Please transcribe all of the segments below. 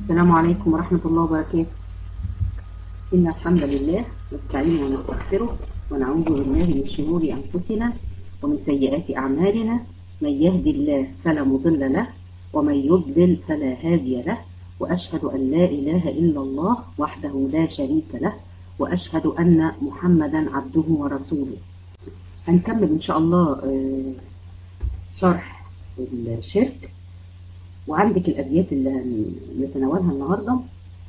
السلام عليكم ورحمة الله وبركاته إن الحمد لله نستعين ونستغفره ونعوذ بالله من شرور أنفسنا ومن سيئات أعمالنا من يهدي الله فلا مضل له ومن يضلل فلا هادي له وأشهد أن لا إله إلا الله وحده لا شريك له وأشهد أن محمدا عبده ورسوله هنكمل إن شاء الله آه، شرح الشرك وعندك الأبيات اللي نتناولها النهاردة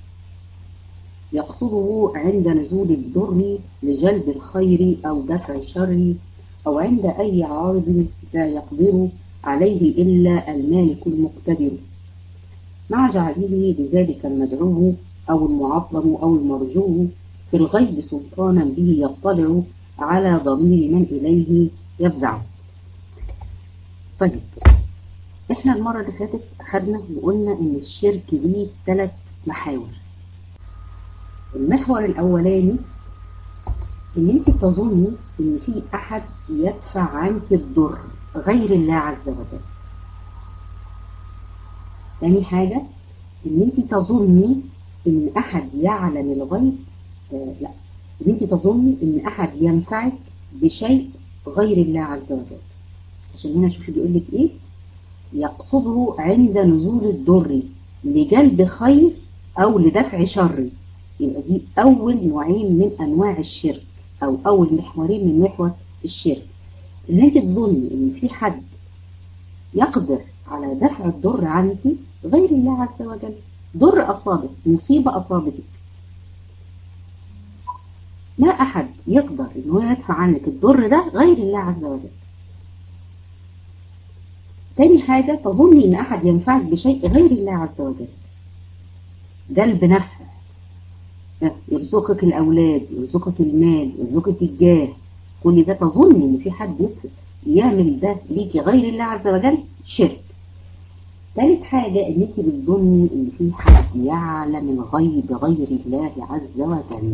يقصده عند نزول الضر لجلب الخير أو دفع الشر أو عند أي عارض لا يقدر عليه إلا المالك المقتدر مع جعله بذلك المدعو أو المعظم أو المرجو في الغيب سلطانا به يطلع على ضمير من إليه يفزع طيب احنا المرة اللي فاتت أخدنا وقلنا إن الشرك ليه ثلاث محاور المحور الأولاني إن أنت تظني إن في أحد يدفع عنك الضر غير الله عز وجل تاني حاجة إن أنت تظني إن أحد يعلم الغيب آه لا إن أنت تظني إن أحد ينفعك بشيء غير الله عز وجل عشان هنا شوفي بيقول لك إيه يقصده عند نزول الضر لجلب خير أو لدفع شر يبقى دي أول نوعين من أنواع الشرك أو أول محورين من محور الشرك إن أنت تظني إن في حد يقدر على دفع الضر عنك غير الله عز وجل ضر أصابك مصيبة أصابتك لا أحد يقدر إن هو يدفع عنك الضر ده غير الله عز وجل تاني حاجة تظني إن أحد ينفعك بشيء غير الله عز وجل جلب نفع يرزقك الأولاد يرزقك المال يرزقك الجاه كل ده تظني إن في حد يطلق يعمل ده ليكي غير الله عز وجل شرك ثالث حاجة إن أنت بتظني إن في حد يعلم الغيب غير الله عز وجل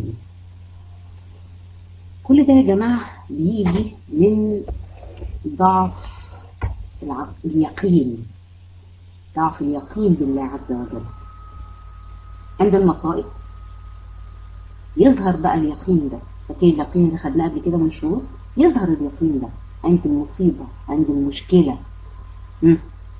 كل ده يا جماعة بيجي من ضعف الع- اليقين ضعف اليقين بالله عز وجل عند المصائب يظهر بقى اليقين ده فاكر اليقين اللي خدناه قبل كده من شهور يظهر اليقين ده عند المصيبة عند المشكلة مم.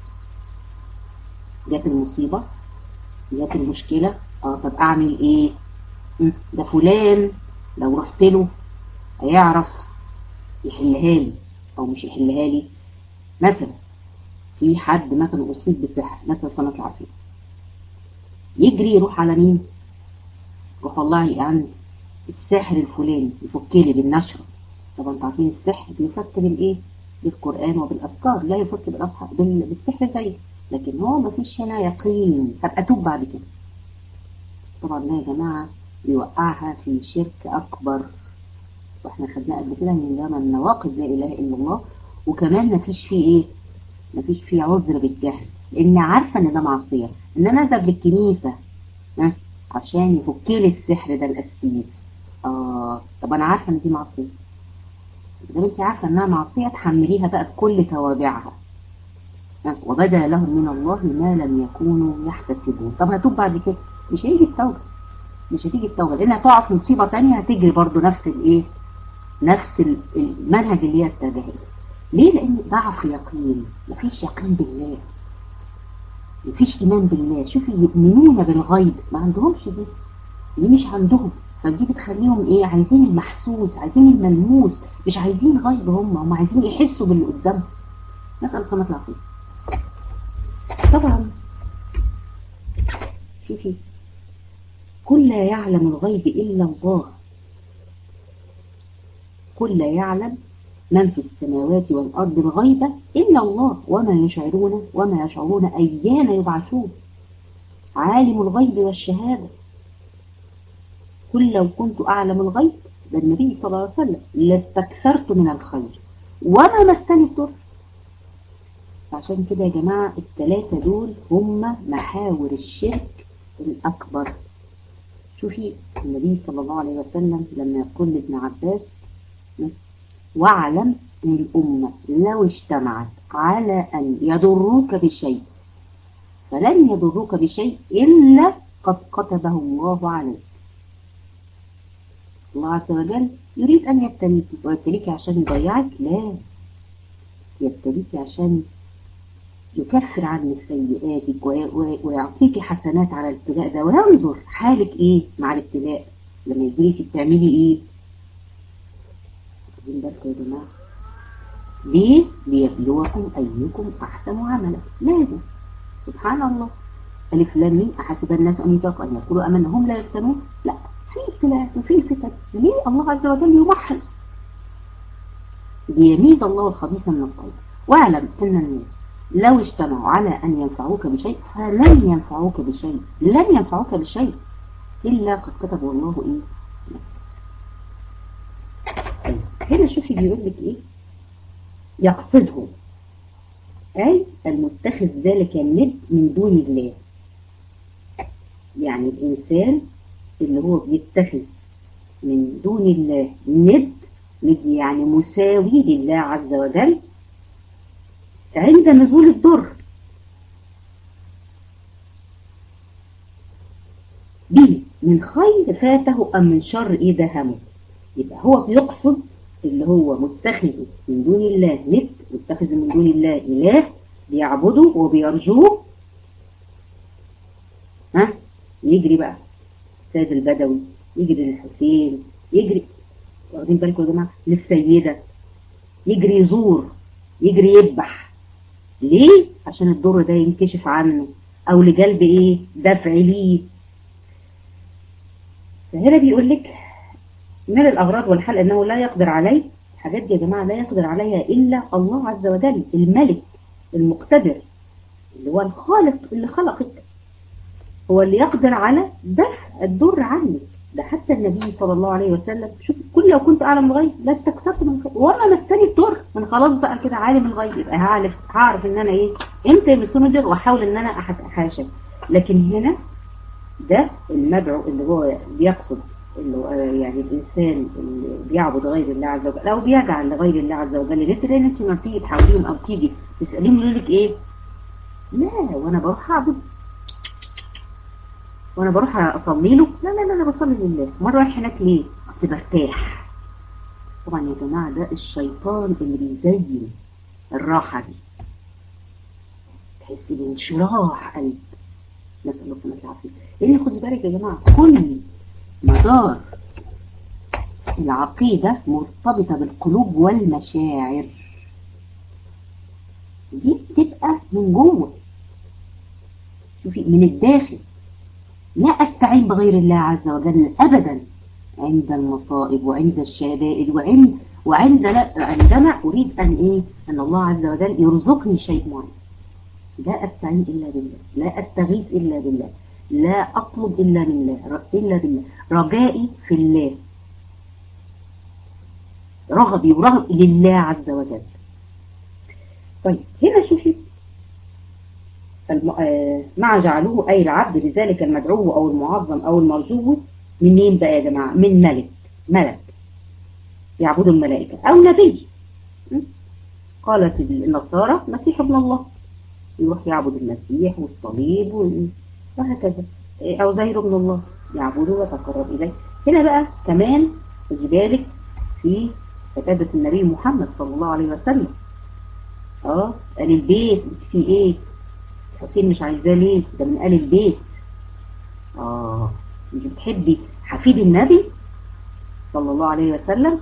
جت المصيبة جت المشكلة اه طب اعمل ايه مم. ده فلان لو رحت له هيعرف يحلها لي او مش يحلها لي مثلا في حد مثلا اصيب بسحر مثلا صنع العافيه يجري يروح على مين يروح والله يعني الساحر الفلاني يفك لي بالنشره طبعا انتوا عارفين السحر بيفك بالايه بالقران وبالاذكار لا يفك بالأصحاب بال- بالسحر زي لكن هو ما فيش هنا يقين هبقى اتوب بعد كده طبعا ده يا جماعه بيوقعها في شرك اكبر واحنا خدناه قبل كده ان ده من نواقض لا اله الا الله وكمان ما فيش فيه ايه ما فيش فيه عذر بالجهل لان عارفه ان ده معصيه ان انا اذهب للكنيسه ها عشان يفك لي السحر ده القسيس اه طب انا عارفه ان دي معصيه اذا انت عارفه انها معصيه تحمليها بقى بكل توابعها ها؟ وبدا لهم من الله ما لم يكونوا يحتسبون طب هتوب بعد كده مش هيجي التوبه مش هتيجي التوبه لان هتقع في مصيبه تانية هتجري برضو نفس الايه نفس ال- المنهج اللي هي اتجهت ليه لان ضعف يقين مفيش يقين بالله مفيش ايمان بالله شوفي يؤمنون بالغيب ما عندهمش دي دي مش عندهم فدي بتخليهم ايه عايزين المحسوس عايزين الملموس مش عايزين غيب هم هم عايزين يحسوا باللي قدامهم نسال الله العافيه طبعا شوفي قل لا يعلم الغيب الا الله قل لا يعلم من في السماوات والأرض الغيب إلا الله وما يشعرون وما يشعرون أيان يبعثون عالم الغيب والشهادة قل لو كنت أعلم الغيب ده النبي صلى الله عليه وسلم لاستكثرت من الخير وما مسني الضر عشان كده يا جماعة الثلاثة دول هم محاور الشرك الأكبر شوفي النبي صلى الله عليه وسلم لما يقول لابن عباس واعلم ان الأمة لو اجتمعت على أن يضروك بشيء فلن يضروك بشيء إلا قد كتبه الله عليك الله عز وجل يريد أن يبتليك ويبتليك عشان يضيعك لا يبتليك عشان يكفر عنك سيئاتك ويعطيك حسنات على الابتلاء ده وينظر حالك ايه مع الابتلاء لما يجريك بتعملي ايه واخدين بالكم يا جماعه ليه ليبلوكم ايكم احسن عملا لازم سبحان الله الف لام ميم احسب الناس ان يتركوا ان يقولوا امنا هم لا يفتنون لا في ابتلاء وفي فتن ليه الله عز وجل يمحص ليميز الله الخبيث من الطيب واعلم ان الناس لو اجتمعوا على أن ينفعوك بشيء فلن ينفعوك بشيء لن ينفعوك بشيء إلا قد كتبه الله إيه طيب هنا شوفي بيقول لك إيه يقصده أي المتخذ ذلك الند من دون الله يعني الإنسان اللي هو بيتخذ من دون الله ند ند يعني مساوي لله عز وجل عند نزول الضر به من خير فاته أم من شر إيه دهمه يبقى هو بيقصد اللي هو متخذ من دون الله ند متخذ من دون الله إله بيعبده وبيرجوه ها يجري بقى سيد البدوي يجري للحسين يجري واخدين بالكم يا جماعه للسيده يجري يزور يجري يذبح ليه؟ عشان الضر ده ينكشف عنه او لجلب ايه؟ دفع ليه فهنا بيقول لك من الاغراض والحل انه لا يقدر عليه الحاجات دي يا جماعه لا يقدر عليها الا الله عز وجل الملك المقتدر اللي هو الخالق اللي خلقك هو اللي يقدر على دفع الضر عنك ده حتى النبي صلى الله عليه وسلم شوف كل لو كنت اعلم الغيب لا استكثرت من الخير وانا مستني الضر انا خلاص بقى كده عالم الغيب يبقى هعرف هعرف ان انا ايه امتى يمسوني الضر واحاول ان انا احاشى لكن هنا ده المدعو اللي هو بيقصد اللي هو يعني الانسان اللي بيعبد غير الله عز وجل او بيجعل لغير الله عز وجل انت لان انت ما بتيجي تحاوليهم او تيجي تساليهم يقول لك ايه؟ لا وانا بروح اعبد وانا بروح اصلي له لا لا لا انا بصلي لله مره رايح هناك ليه اصل برتاح طبعا يا جماعه ده الشيطان اللي بيزين الراحه دي تحس بانشراح قلب نسال الله سبحانه العافيه لان خدي بالك يا جماعه كل مدار العقيده مرتبطه بالقلوب والمشاعر دي بتبقى من جوه شوفي من الداخل لا أستعين بغير الله عز وجل أبدا عند المصائب وعند الشدائد وعند وعند لا عندما أريد أن إيه أن الله عز وجل يرزقني شيء معين لا أستعين إلا بالله لا أستغيث إلا بالله لا أطلب إلا بالله إلا بالله رجائي في الله رغبي ورغب لله عز وجل طيب هنا شوفي مع جعله أي العبد لذلك المدعو أو المعظم أو المرجو منين بقى يا جماعة من ملك ملك يعبد الملائكة أو نبي قالت النصارى مسيح ابن الله يروح يعبد المسيح والصليب وهكذا أو زير ابن الله يعبده ويتقرب إليه هنا بقى كمان خدي بالك في كتابة النبي محمد صلى الله عليه وسلم اه قال البيت في ايه حسين مش عايزاه ليه ده من آل البيت اه مش بتحبي حفيد النبي صلى الله عليه وسلم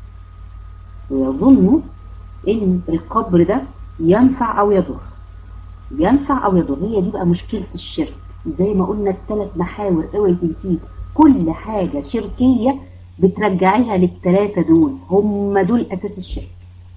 ويظنوا ان القبر ده ينفع او يضر ينفع او يضر هي دي بقى مشكلة الشرك زي ما قلنا الثلاث محاور اوعي تنسيه كل حاجة شركية بترجعيها للثلاثة دول هم دول اساس الشرك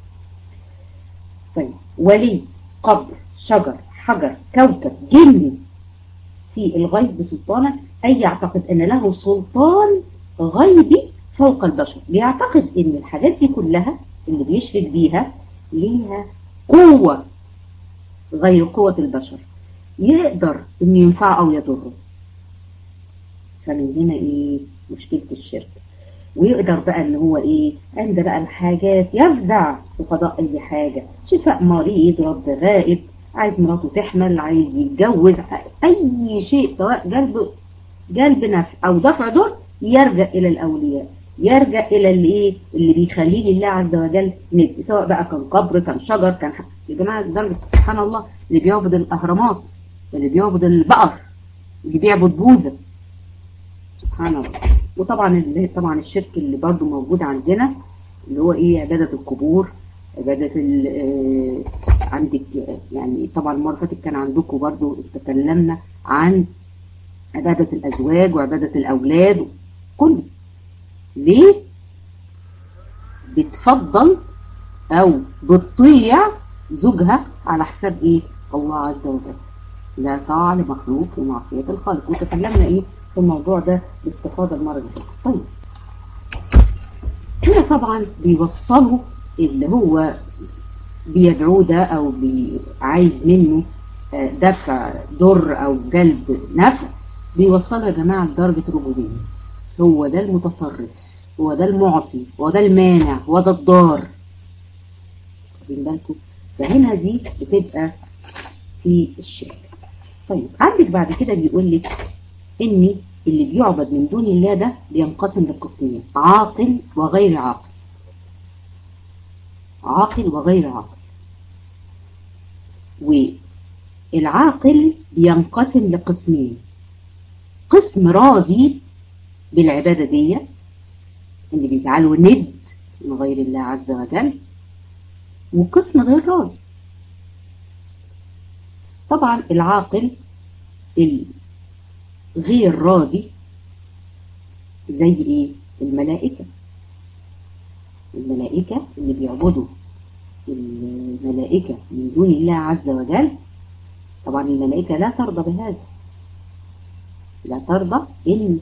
طيب ولي قبر شجر حجر كوكب جن في الغيب بسلطانه أي يعتقد أن له سلطان غيبي فوق البشر بيعتقد أن الحاجات دي كلها اللي بيشرك بيها ليها قوة غير قوة البشر يقدر أن ينفع أو يضره فمن هنا إيه مشكلة الشرك ويقدر بقى ان هو ايه عند بقى الحاجات يفزع في قضاء اي حاجة شفاء مريض رب غائب عايز مراته تحمل عايز يتجوز اي شيء سواء جلب جلب نفع او دفع ضر يرجع الى الاولياء يرجع الى اللي ايه اللي بيخليه لله عز وجل ند سواء بقى كان قبر كان شجر كان ح... يا جماعه لدرجه سبحان الله اللي بيعبد الاهرامات اللي بيعبد البقر اللي بيعبد بوذا سبحان الله وطبعا اللي طبعا الشرك اللي برضو موجود عندنا اللي هو ايه عباده القبور عباده ال آه عندك يعني طبعا المره اللي فاتت كان عندكم برضو تكلمنا عن عباده الازواج وعباده الاولاد كله ليه بتفضل او بتطيع زوجها على حساب ايه الله عز وجل لا طاعة لمخلوق في معصية الخالق وتكلمنا ايه في الموضوع ده باستفاضة المرة اللي فاتت طيب هنا طبعا بيوصلوا اللي هو بيدعوه ده او بي عايز منه دفع ضر او جلب نفع بيوصلوا يا جماعة لدرجة الربوبية هو ده المتصرف هو ده المعطي هو ده المانع هو ده الضار واخدين بالكم فهنا دي بتبقى في الشرك طيب عندك بعد كده بيقول لك ان اللي بيعبد من دون الله ده بينقسم لقسمين عاقل وغير عاقل عاقل وغير عاقل والعاقل بينقسم لقسمين قسم راضي بالعبادة دي اللي بيجعله ند من غير الله عز وجل وقسم غير راضي طبعا العاقل الغير راضي زي ايه الملائكة الملائكة اللي بيعبدوا الملائكة من دون الله عز وجل طبعا الملائكة لا ترضى بهذا لا ترضى ان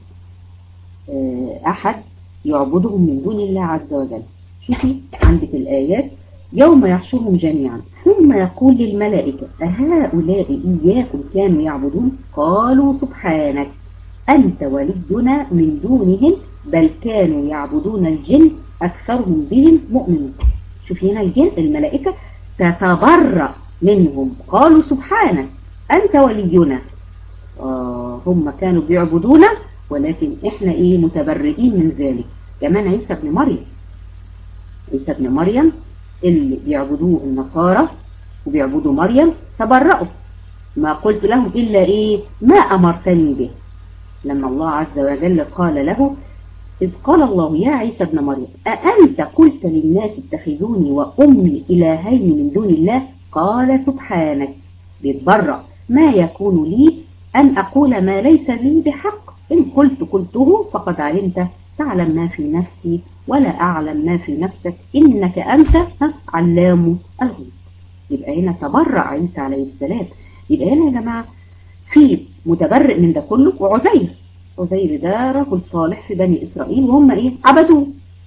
احد يعبدهم من دون الله عز وجل شوفي عندك الآيات يوم يحشرهم جميعا ثم يقول للملائكة أهؤلاء إياكم كانوا يعبدون قالوا سبحانك أنت ولينا من دونهم بل كانوا يعبدون الجن أكثرهم بهم مؤمنون شوفي هنا الجن الملائكة تتبرأ منهم قالوا سبحانك أنت ولينا آه هم كانوا بيعبدونا ولكن احنا ايه متبرئين من ذلك كمان عيسى ابن مريم عيسى ابن مريم اللي بيعبدوه النصارى وبيعبدوا مريم تبرأوا ما قلت لهم إلا إيه ما أمرتني به لما الله عز وجل قال له إذ قال الله يا عيسى ابن مريم أأنت قلت للناس اتخذوني وأمي إلهين من دون الله قال سبحانك بيتبرأ ما يكون لي أن أقول ما ليس لي بحق إن قلت قلته فقد علمت تعلم ما في نفسي ولا أعلم ما في نفسك إنك أنت علام الغيوب يبقى هنا تبرع عيسى عليه السلام يبقى هنا يا جماعة في متبرئ من ده كله وعزير عزير ده رجل صالح في بني إسرائيل وهم إيه عبدوه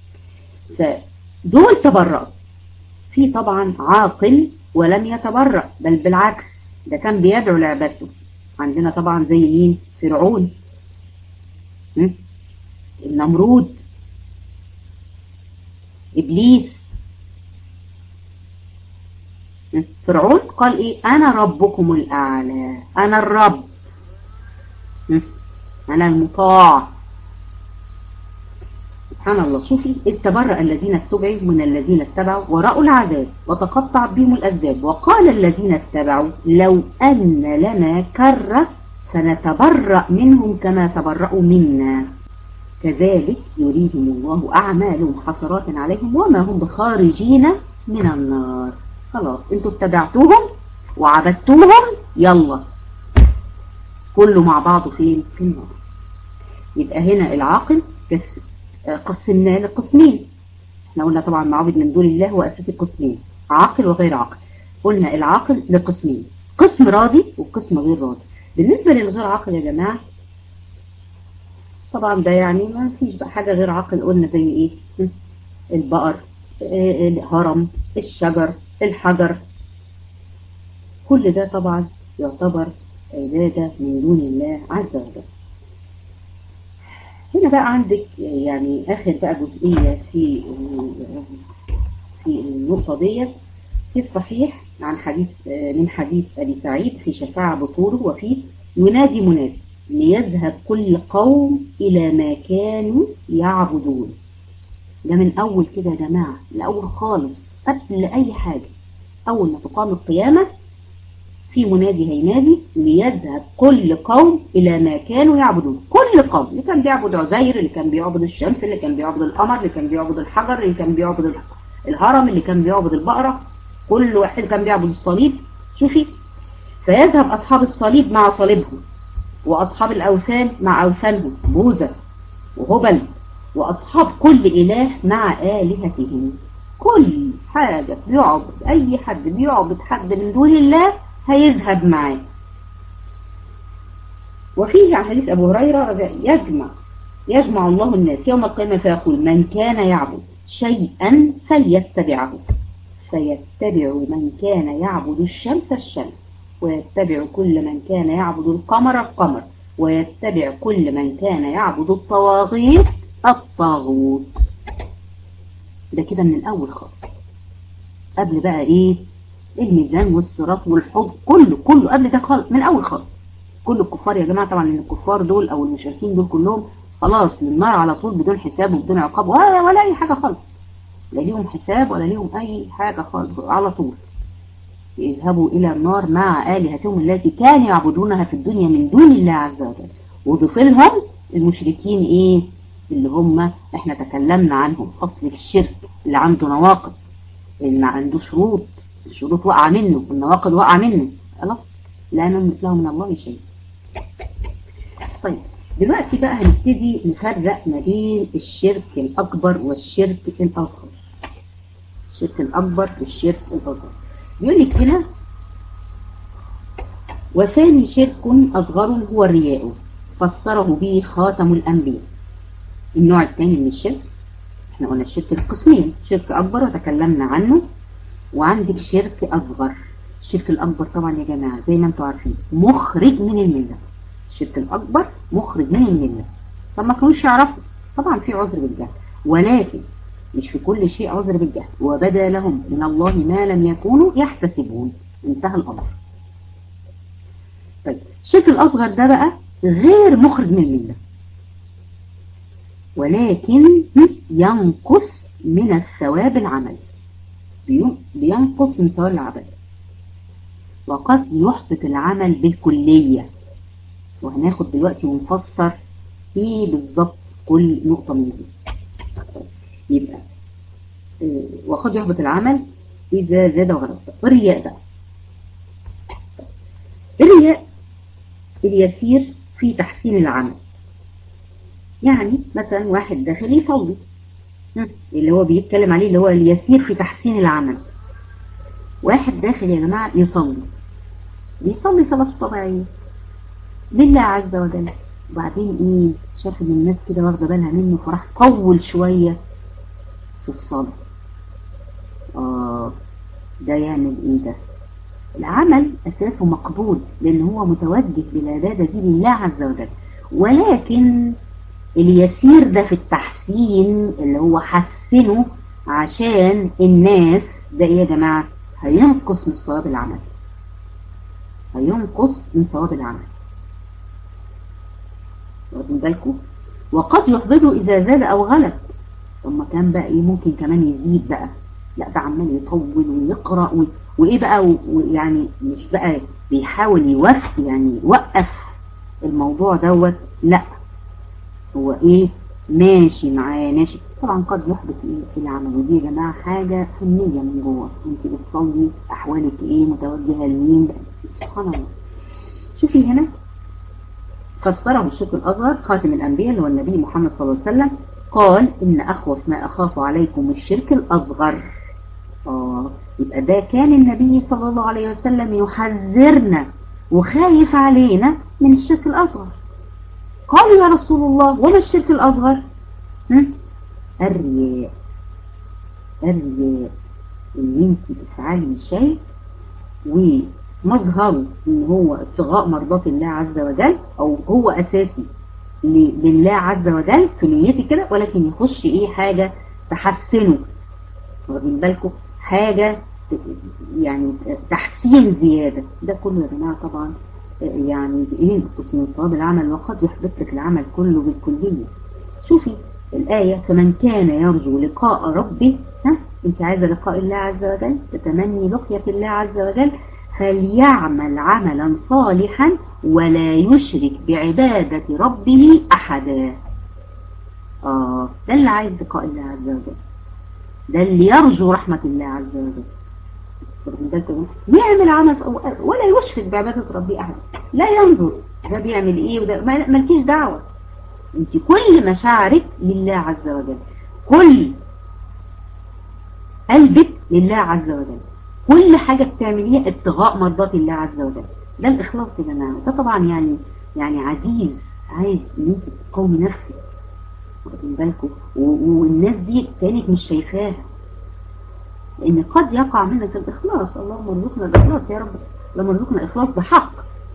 فدول تبرأوا في طبعا عاقل ولم يتبرأ بل بالعكس ده كان بيدعو لعبادته عندنا طبعا زي مين فرعون النمرود إبليس فرعون قال إيه أنا ربكم الأعلى أنا الرب أنا المطاع سبحان الله شوفي اتبرأ الذين اتبعوا من الذين اتبعوا ورأوا العذاب وتقطع بهم الأسباب وقال الذين اتبعوا لو أن لنا كرة فنتبرأ منهم كما تبرأوا منا كذلك يريهم الله أعمالهم حسرات عليهم وما هم بخارجين من النار خلاص انتوا اتبعتوهم وعبدتوهم يلا كله مع بعضه فين في النار يبقى هنا العاقل قسمناه لقسمين احنا قلنا طبعا معبد من دون الله هو اساسي قسمين عاقل وغير عاقل قلنا العاقل لقسمين قسم راضي وقسم غير راضي بالنسبة للغير عاقل يا جماعة طبعا ده يعني ما فيش بقى حاجة غير عاقل قلنا زي ايه البقر الهرم الشجر الحجر كل ده طبعا يعتبر عبادة من دون الله عز وجل هنا بقى عندك يعني آخر بقى جزئية في في النقطة ديت في الصحيح عن حديث من حديث أبي سعيد في شفاعة بطوله وفيه ينادي منادي ليذهب كل قوم إلى ما كانوا يعبدون ده من أول كده يا جماعة الأول خالص قبل أي حاجة أول ما تقام القيامة في منادي هينادي ليذهب كل قوم إلى ما كانوا يعبدون كل قوم اللي كان بيعبد عزير اللي كان بيعبد الشمس اللي كان بيعبد القمر اللي كان بيعبد الحجر اللي كان بيعبد الهرم اللي كان بيعبد البقرة كل واحد كان بيعبد الصليب شوفي فيذهب أصحاب الصليب مع صليبهم وأصحاب الأوثان مع أوثانهم بوذا وهبل وأصحاب كل إله مع آلهتهم كل حاجة بيعبد أي حد بيعبد حد من دون الله هيذهب معاه وفيه عن حديث أبو هريرة يجمع يجمع الله الناس يوم القيامة فيقول من كان يعبد شيئا فليتبعه فيتبع من كان يعبد الشمس الشمس ويتبع كل من كان يعبد القمر القمر ويتبع كل من كان يعبد الطواغيت الطاغوت ده كده من الأول خالص قبل بقى إيه الميزان والصراط والحب كله كله قبل ده خالص من الأول خالص كل الكفار يا جماعة طبعا الكفار دول أو المشركين دول كلهم خلاص للنار على طول بدون حساب وبدون عقاب ولا, ولا أي حاجة خالص لا ليهم حساب ولا ليهم أي حاجة خالص على طول يذهبوا إلى النار مع آلهتهم التي كانوا يعبدونها في الدنيا من دون الله عز وجل وضيف لهم المشركين إيه اللي هم إحنا تكلمنا عنهم أصل الشرك اللي عنده نواقض اللي عنده شروط الشروط وقع منه والنواقض وقع منه خلاص لا نملك له من الله شيء طيب دلوقتي بقى هنبتدي نفرق ما بين الشرك الأكبر والشرك الأصغر الشرك الأكبر والشرك الأصغر بيقول لك هنا وثاني شرك أصغر هو الرياء فسره به خاتم الأنبياء النوع الثاني من الشرك احنا قلنا الشرك القسمين شرك أكبر وتكلمنا عنه وعندك شرك أصغر الشرك الأكبر طبعا يا جماعة زي ما انتم عارفين مخرج من الملة الشرك الأكبر مخرج من الملة طب ما كانوش يعرفوا طبعا في عذر بالجهل ولكن مش في كل شيء عذر بالجهل وبدا لهم من الله ما لم يكونوا يحتسبون انتهى الأمر طيب الشرك الأصغر ده بقى غير مخرج من الملة ولكن ينقص من الثواب العمل بينقص من ثواب العمل وقد يحبط العمل بالكلية وهناخد دلوقتي ونفسر ايه بالظبط كل نقطة من دي يبقى وقد يحبط العمل إذا زاد وغلط الرياء بقى الرياء اليسير في تحسين العمل يعني مثلا واحد داخل يصلي اللي هو بيتكلم عليه اللي هو اليسير في تحسين العمل واحد داخل يا جماعة يصلي بيصلي صلاة طبيعية لله عز وجل وبعدين ايه شاف ان الناس كده واخده بالها منه فراح طول شوية في الصلاة اه ده يعمل ايه ده العمل اساسه مقبول لان هو متوجه بالعبادة دي لله عز وجل ولكن اليسير ده في التحسين اللي هو حسنه عشان الناس ده ايه يا جماعة هينقص من ثواب العمل هينقص من ثواب العمل واخدين بالكم وقد يحبطه اذا زاد او غلب ثم كان بقى ايه ممكن كمان يزيد بقى لا ده عمال يطول ويقرا و... وايه بقى ويعني مش بقى بيحاول يوقف يعني يوقف الموضوع دوت لا هو ايه ماشي معاه ماشي طبعا قد يحدث ايه في العمل ودي يا جماعه حاجه فنيه من جوه انت بتصلي احوالك ايه متوجهه لمين سبحان الله شوفي هنا فسره الشرك الاصغر خاتم الانبياء اللي هو النبي محمد صلى الله عليه وسلم قال ان اخوف ما اخاف عليكم الشرك الاصغر اه يبقى ده كان النبي صلى الله عليه وسلم يحذرنا وخايف علينا من الشرك الاصغر قالوا يا رسول الله وما الشرك الأصغر الرياء الرياء ان انت تفعلي شيء ومظهره ان هو ابتغاء مرضات الله عز وجل او هو اساسي لله عز وجل في نيتي كده ولكن يخش ايه حاجة تحسنه واخدين بالكم حاجة يعني تحسين زيادة ده كله يا جماعة طبعا يعني ينقص من صواب العمل وقد يحبط لك العمل كله بالكلية شوفي الآية فمن كان يرجو لقاء ربه ها انت عايزة لقاء الله عز وجل تتمني لقية الله عز وجل فليعمل عملا صالحا ولا يشرك بعبادة ربه أحدا آه ده اللي عايز لقاء الله عز وجل ده اللي يرجو رحمة الله عز وجل يعمل عمل ولا يشرك بعبادة ربه أحد لا ينظر ده بيعمل ايه وده مالكيش دعوة انت كل مشاعرك لله عز وجل كل قلبك لله عز وجل كل حاجة بتعمليها ابتغاء مرضات الله عز وجل ده الإخلاص يا جماعة ده طبعا يعني يعني عزيز عايز ان انت تقومي نفسك واخدين بالكم والناس دي كانت مش شايفاها لان قد يقع منك الاخلاص اللهم ارزقنا الاخلاص يا رب اللهم ارزقنا الاخلاص بحق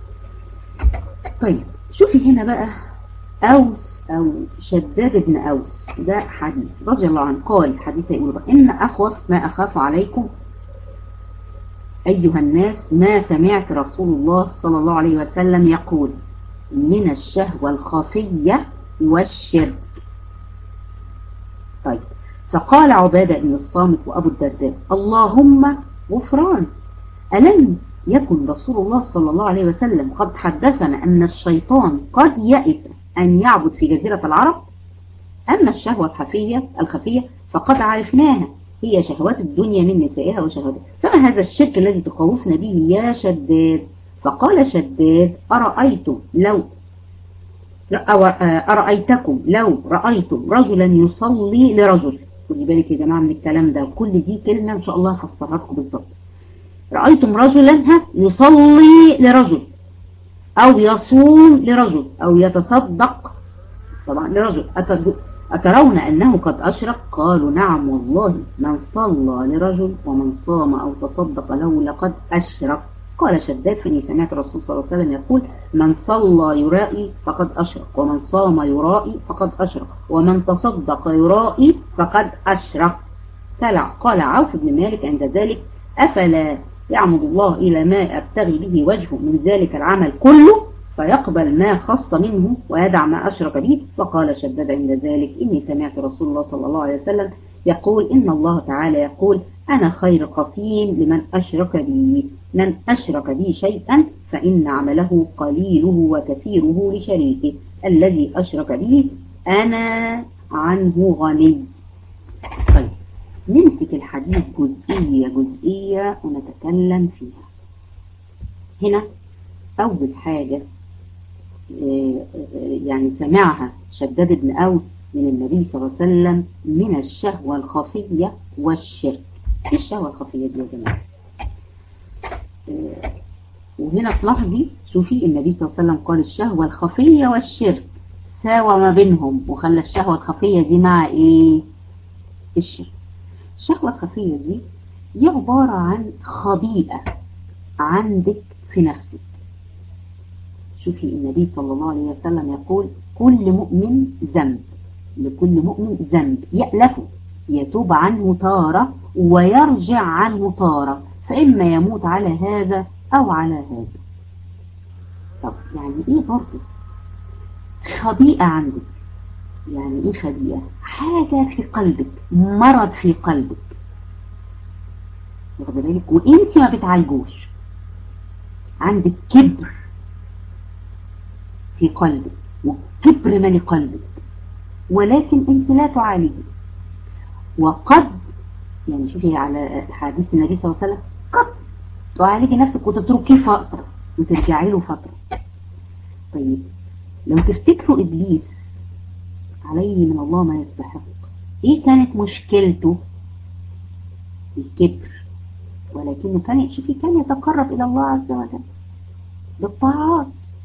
طيب شوفي هنا بقى اوس او شداد بن اوس ده حديث رضي الله عنه قال حديث يقول بقى ان اخوف ما اخاف عليكم ايها الناس ما سمعت رسول الله صلى الله عليه وسلم يقول من الشهوة الخفية والشرك طيب فقال عبادة بن الصامت وأبو الدرداء اللهم غفران ألم يكن رسول الله صلى الله عليه وسلم قد حدثنا أن الشيطان قد يئس أن يعبد في جزيرة العرب أما الشهوة الخفية الخفية فقد عرفناها هي شهوات الدنيا من نسائها وشهواتها فما هذا الشرك الذي تخوفنا به يا شداد فقال شداد أرأيتم لو أرأيتكم لو رأيتم رجلا يصلي لرجل خدي بالك يا جماعة من الكلام ده وكل دي كلمة إن شاء الله هفسرها لكم بالظبط رأيتم رجلا ها يصلي لرجل أو يصوم لرجل أو يتصدق طبعا لرجل أترون أنه قد أشرك قالوا نعم والله من صلى لرجل ومن صام أو تصدق له لقد أشرك قال شداد فإني سمعت الرسول صلى الله عليه وسلم يقول من صلى يرائي فقد أشرك ومن صام يرائي فقد أشرك ومن تصدق يرائي فقد أشرك قال عوف بن مالك عند ذلك أفلا يعمد الله إلى ما أبتغي به وجهه من ذلك العمل كله فيقبل ما خص منه ويدع ما أشرك به وقال شداد عند ذلك إني سمعت رسول الله صلى الله عليه وسلم يقول إن الله تعالى يقول أنا خير قفيم لمن أشرك بي من أشرك بي شيئا فإن عمله قليله وكثيره لشريكه الذي أشرك به أنا عنه غني طيب نمسك الحديث جزئية جزئية ونتكلم فيها هنا أول حاجة يعني سمعها شداد بن أوس من النبي صلى الله عليه وسلم من الشهوة الخفية والشرك ايه الشهوة الخفية دي يا جماعة وهنا تلاحظي شوفي النبي صلى الله عليه وسلم قال الشهوة الخفية والشرك ساوى ما بينهم وخلى الشهوة الخفية دي مع ايه الشرك الشهوة الخفية دي دي عبارة عن خبيئة عندك في نفسك شوفي النبي صلى الله عليه وسلم يقول كل مؤمن ذنب لكل مؤمن ذنب يألفه يتوب عنه تارة ويرجع عنه تارة فإما يموت على هذا أو على هذا طب يعني إيه برضه خبيئة عندك يعني إيه خبيئة حاجة في قلبك مرض في قلبك واخد بالك وانت ما بتعالجوش عندك كبر في قلبك وكبر مالي قلبك ولكن انت لا تعالجي وقد يعني شوفي على حديث النبي صلى الله عليه وسلم قد تعالجي نفسك وتتركيه فترة وترجعي له فترة طيب لو تفتكروا إبليس عليه من الله ما يستحق إيه كانت مشكلته الكبر ولكنه كان شوفي كان يتقرب إلى الله عز وجل بالطاعات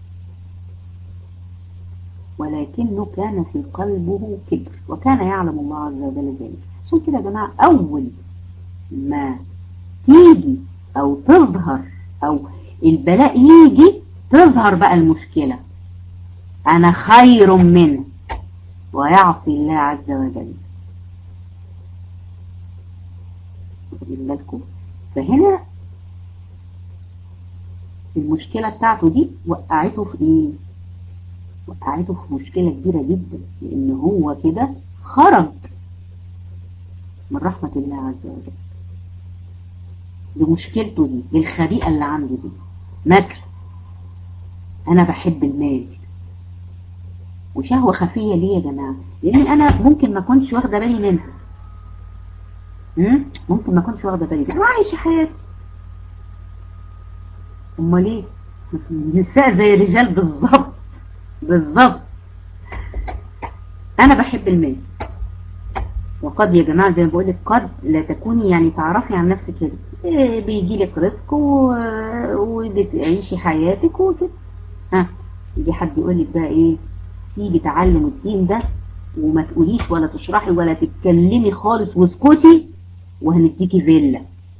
ولكنه كان في قلبه كبر وكان يعلم الله عز وجل ذلك عشان كده يا جماعة أول ما تيجي أو تظهر أو البلاء يجي تظهر بقى المشكلة أنا خير منه ويعصي الله عز وجل بالكم فهنا المشكلة بتاعته دي وقعته في ايه وقعته في مشكلة كبيرة جدا لان هو كده خرج من رحمة الله عز وجل لمشكلته دي للخبيئة اللي عنده دي مثل انا بحب المال وشهوة خفية ليه يا جماعة لان انا ممكن ما اكونش واخدة بالي منها ممكن ما اكونش واخدة بالي منها وعايشة حياتي امال ايه النساء زي الرجال بالظبط بالظبط انا بحب المال وقد يا جماعة زي ما بقول لك قد لا تكوني يعني تعرفي عن نفسك كده إيه بيجي لك رزق وبتعيشي حياتك وكده ها يجي حد يقول لك بقى ايه تيجي تعلم الدين ده وما تقوليش ولا تشرحي ولا تتكلمي خالص واسكتي وهنديكي فيلا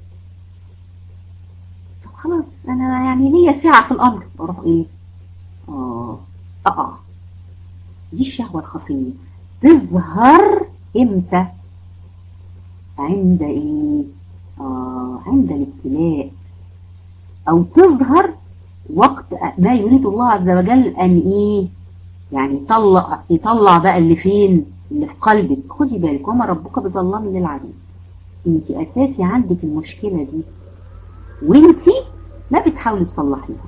طب خلاص انا يعني ليا ساعة في الامر اروح ايه اه اه دي الشهوة الخفية تظهر امتى عند ايه آه عند الابتلاء او تظهر وقت ما يريد الله عز وجل ان ايه يعني يطلع يطلع بقى اللي فين اللي في قلبك خدي بالك وما ربك بظلام للعبيد انت اساسي عندك المشكلة دي وانت لا بتحاولي تصلحيها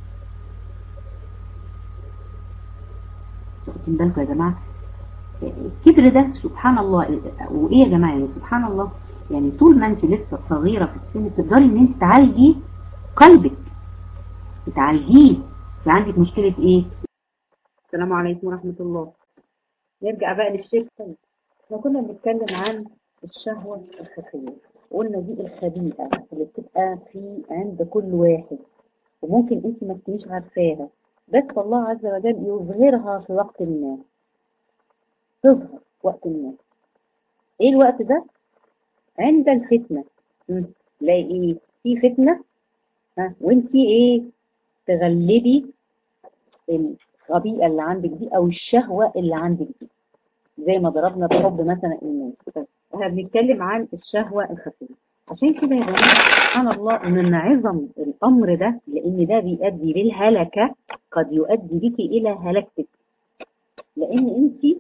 واخدين بالكم يا جماعه الكبر ده سبحان الله وايه يا جماعه يعني سبحان الله يعني طول ما انت لسه صغيره في السن تقدري ان انت تعالجي قلبك تعالجيه في عندك مشكله ايه السلام عليكم ورحمه الله نرجع بقى للشرك تاني احنا كنا بنتكلم عن الشهوه الخفيه وقلنا دي الخبيئه اللي بتبقى في عند كل واحد وممكن انت ما تكونيش عارفاها بس الله عز وجل يظهرها في وقت ما تظهر وقت ما ايه الوقت ده عند الفتنة تلاقي ايه في فتنة ها وانتي ايه تغلبي الخبيئة اللي عندك دي او الشهوة اللي عندك دي زي ما ضربنا بحب مثلا الناس احنا بنتكلم عن الشهوة الخفية عشان كده يا جماعة سبحان الله ان عظم الامر ده لان ده بيؤدي للهلكة قد يؤدي بك الى هلكتك لان انت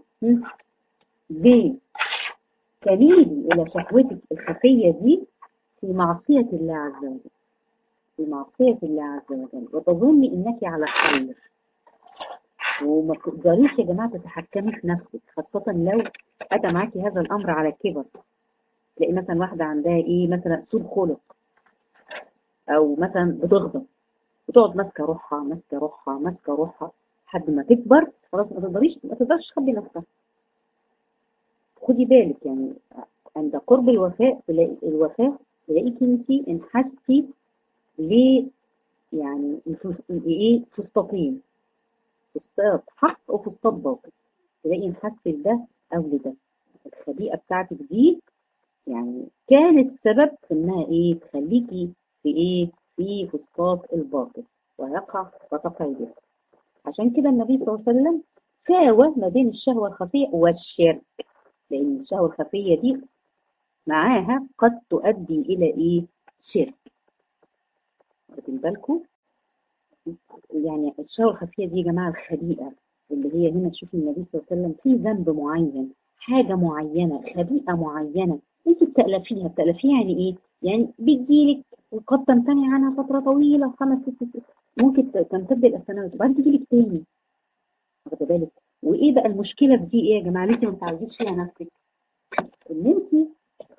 تميلي الى شهوتك الخفية دي في معصية الله عز وجل في معصية الله عز وجل وتظني انك على خير وما تقدريش يا جماعة تتحكمي في نفسك خاصة لو أتى معاكي هذا الأمر على كبر تلاقي مثلا واحدة عندها إيه مثلا سوء خلق أو مثلا بتغضب وتقعد ماسكة روحها ماسكة روحها ماسكة روحها لحد ما تكبر خلاص ما تقدريش ما تقدرش تخبي نفسها خدي بالك يعني عند قرب الوفاء تلاقي الوفاة تلاقيكي انت انحستي ل يعني ايه فسطاطين فسطاط حق وفسطاط باطل تلاقي انحست لده او لده الخبيئة بتاعتك دي يعني كانت سبب في انها ايه تخليكي في ايه في فسطاط الباطل ويقع وتقع به عشان كده النبي صلى الله عليه وسلم ساوى ما بين الشهوة الخفية والشرك لأن الشهوة الخفية دي معاها قد تؤدي إلى إيه؟ شرك واخدين بالكم؟ يعني الشهوة الخفية دي يا جماعة الخبيئة اللي هي هنا تشوفي النبي صلى الله عليه وسلم في ذنب معين حاجة معينة خبيئة معينة انت بتألفيها بتألفيها يعني ايه؟ يعني بتجيلك وقد تمتنع عنها فترة طويلة خمس ست ست ممكن تمتد إلى سنوات وبعدين تجيلك تاني واخده بالك وايه بقى المشكلة في دي ايه يا جماعة انت ما تعالجيش فيها نفسك ان انت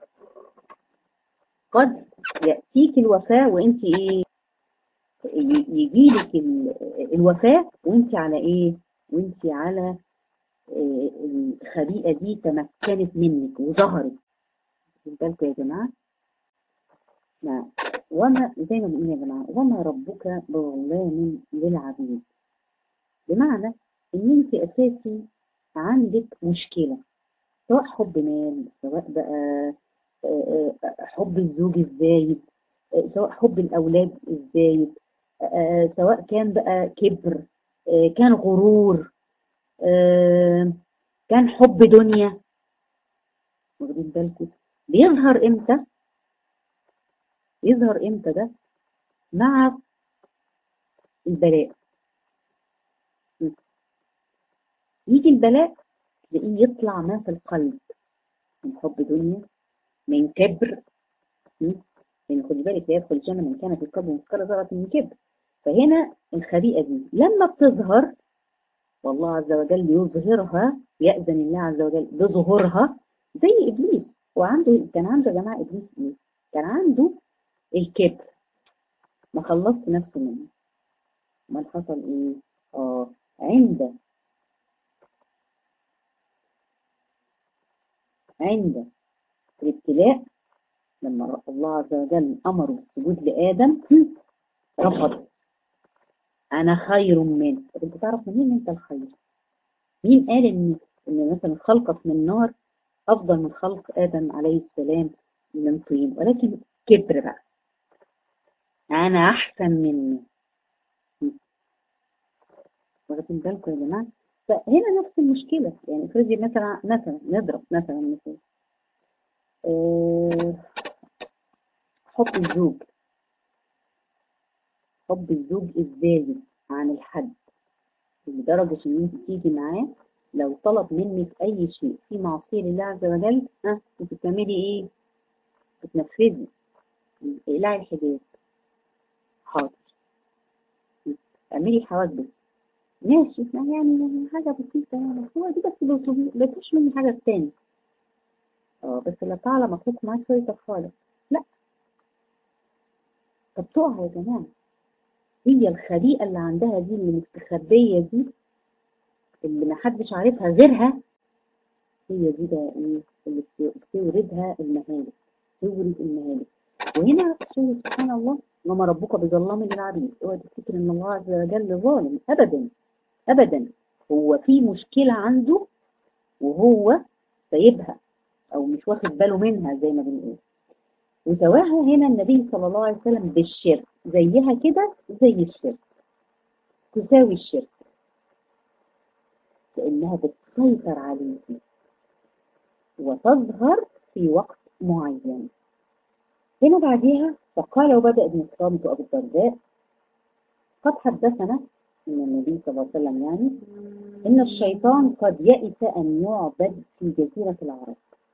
قد يأتيك الوفاة وانت ايه يجيلك الوفاة وانت على ايه وانت على إيه الخبيئة دي تمكنت منك وظهرت بالكم يا جماعة ما وما زي ما بنقول يا جماعة وما ربك بظلام للعبيد بمعنى ان انت اساسي عندك مشكلة سواء حب مال سواء بقى حب الزوج الزايد سواء حب الاولاد الزايد سواء كان بقى كبر كان غرور كان حب دنيا واخدين بالكم بيظهر امتى يظهر امتى ده مع البلاء يجي البلاء تلاقيه يطلع ما في القلب من حب دنيا من كبر لان خدي بالك لا يدخل الجنه من كان في القلب مثقال ذره من كبر فهنا الخبيئه دي لما بتظهر والله عز وجل يظهرها يأذن الله عز وجل بظهورها زي ابليس وعنده كان عنده يا جماعه ابليس ايه؟ كان عنده الكبر ما خلصت نفسه منه ما حصل ايه؟ اه عند عند الابتلاء لما الله عز وجل أمره بالسجود لآدم رفض أنا خير منه طب أنت تعرف منين أنت الخير؟ مين قال إن إن مثلا خلقك من نار أفضل من خلق آدم عليه السلام من طين ولكن كبر بقى أنا أحسن منه واخدين بالكم يا جماعة؟ فهنا نفس المشكلة يعني افرضي مثلا مثلا نضرب مثلا مثلا أه حب الزوج حب الزوج الزايد عن الحد لدرجة ان انت تيجي معاه لو طلب منك اي شيء في معصية لله عز وجل ها انت بتعملي ايه؟ بتنفذي اقلعي الحجاب حاضر اعملي حواجبك ماشي يعني حاجة بسيطة يعني هو دي بس بتوش مني حاجة تاني اه بس لا تعالى مطلوب معاك شوية خالص لا طب تقع يا جماعة هي الخبيئة اللي عندها دي اللي مستخبية دي اللي محدش عارفها غيرها هي دي بقى ايه اللي بتوردها المهالك تورد المهالك وهنا شوف سبحان الله وما ربك بظلام للعبيد اوعى تفتكر ان الله عز وجل ظالم ابدا ابدا هو في مشكلة عنده وهو سايبها او مش واخد باله منها زي ما بنقول وسواها هنا النبي صلى الله عليه وسلم بالشرك زيها كده زي الشرك تساوي الشرك لانها بتسيطر عليك وتظهر في وقت معين هنا بعديها فقال وبدأ ابن الصامت وابو الدرداء قد حدثنا من النبي صلى الله عليه وسلم يعني ان الشيطان قد يئس ان يعبد في جزيرة العرب